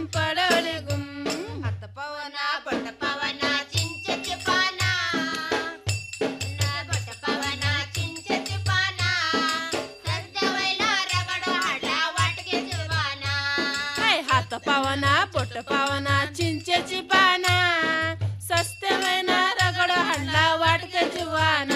पडळे गुम हात पवना बट पवना चिंचेची पाना बट पवना चिंचेची पाना सध्या वैला रगड हाडा वाटके जुवाना हाय हात पावना बोट पावना चिंचेची पाना सस्ते मैना रगड हल्ला वाटके जुवाना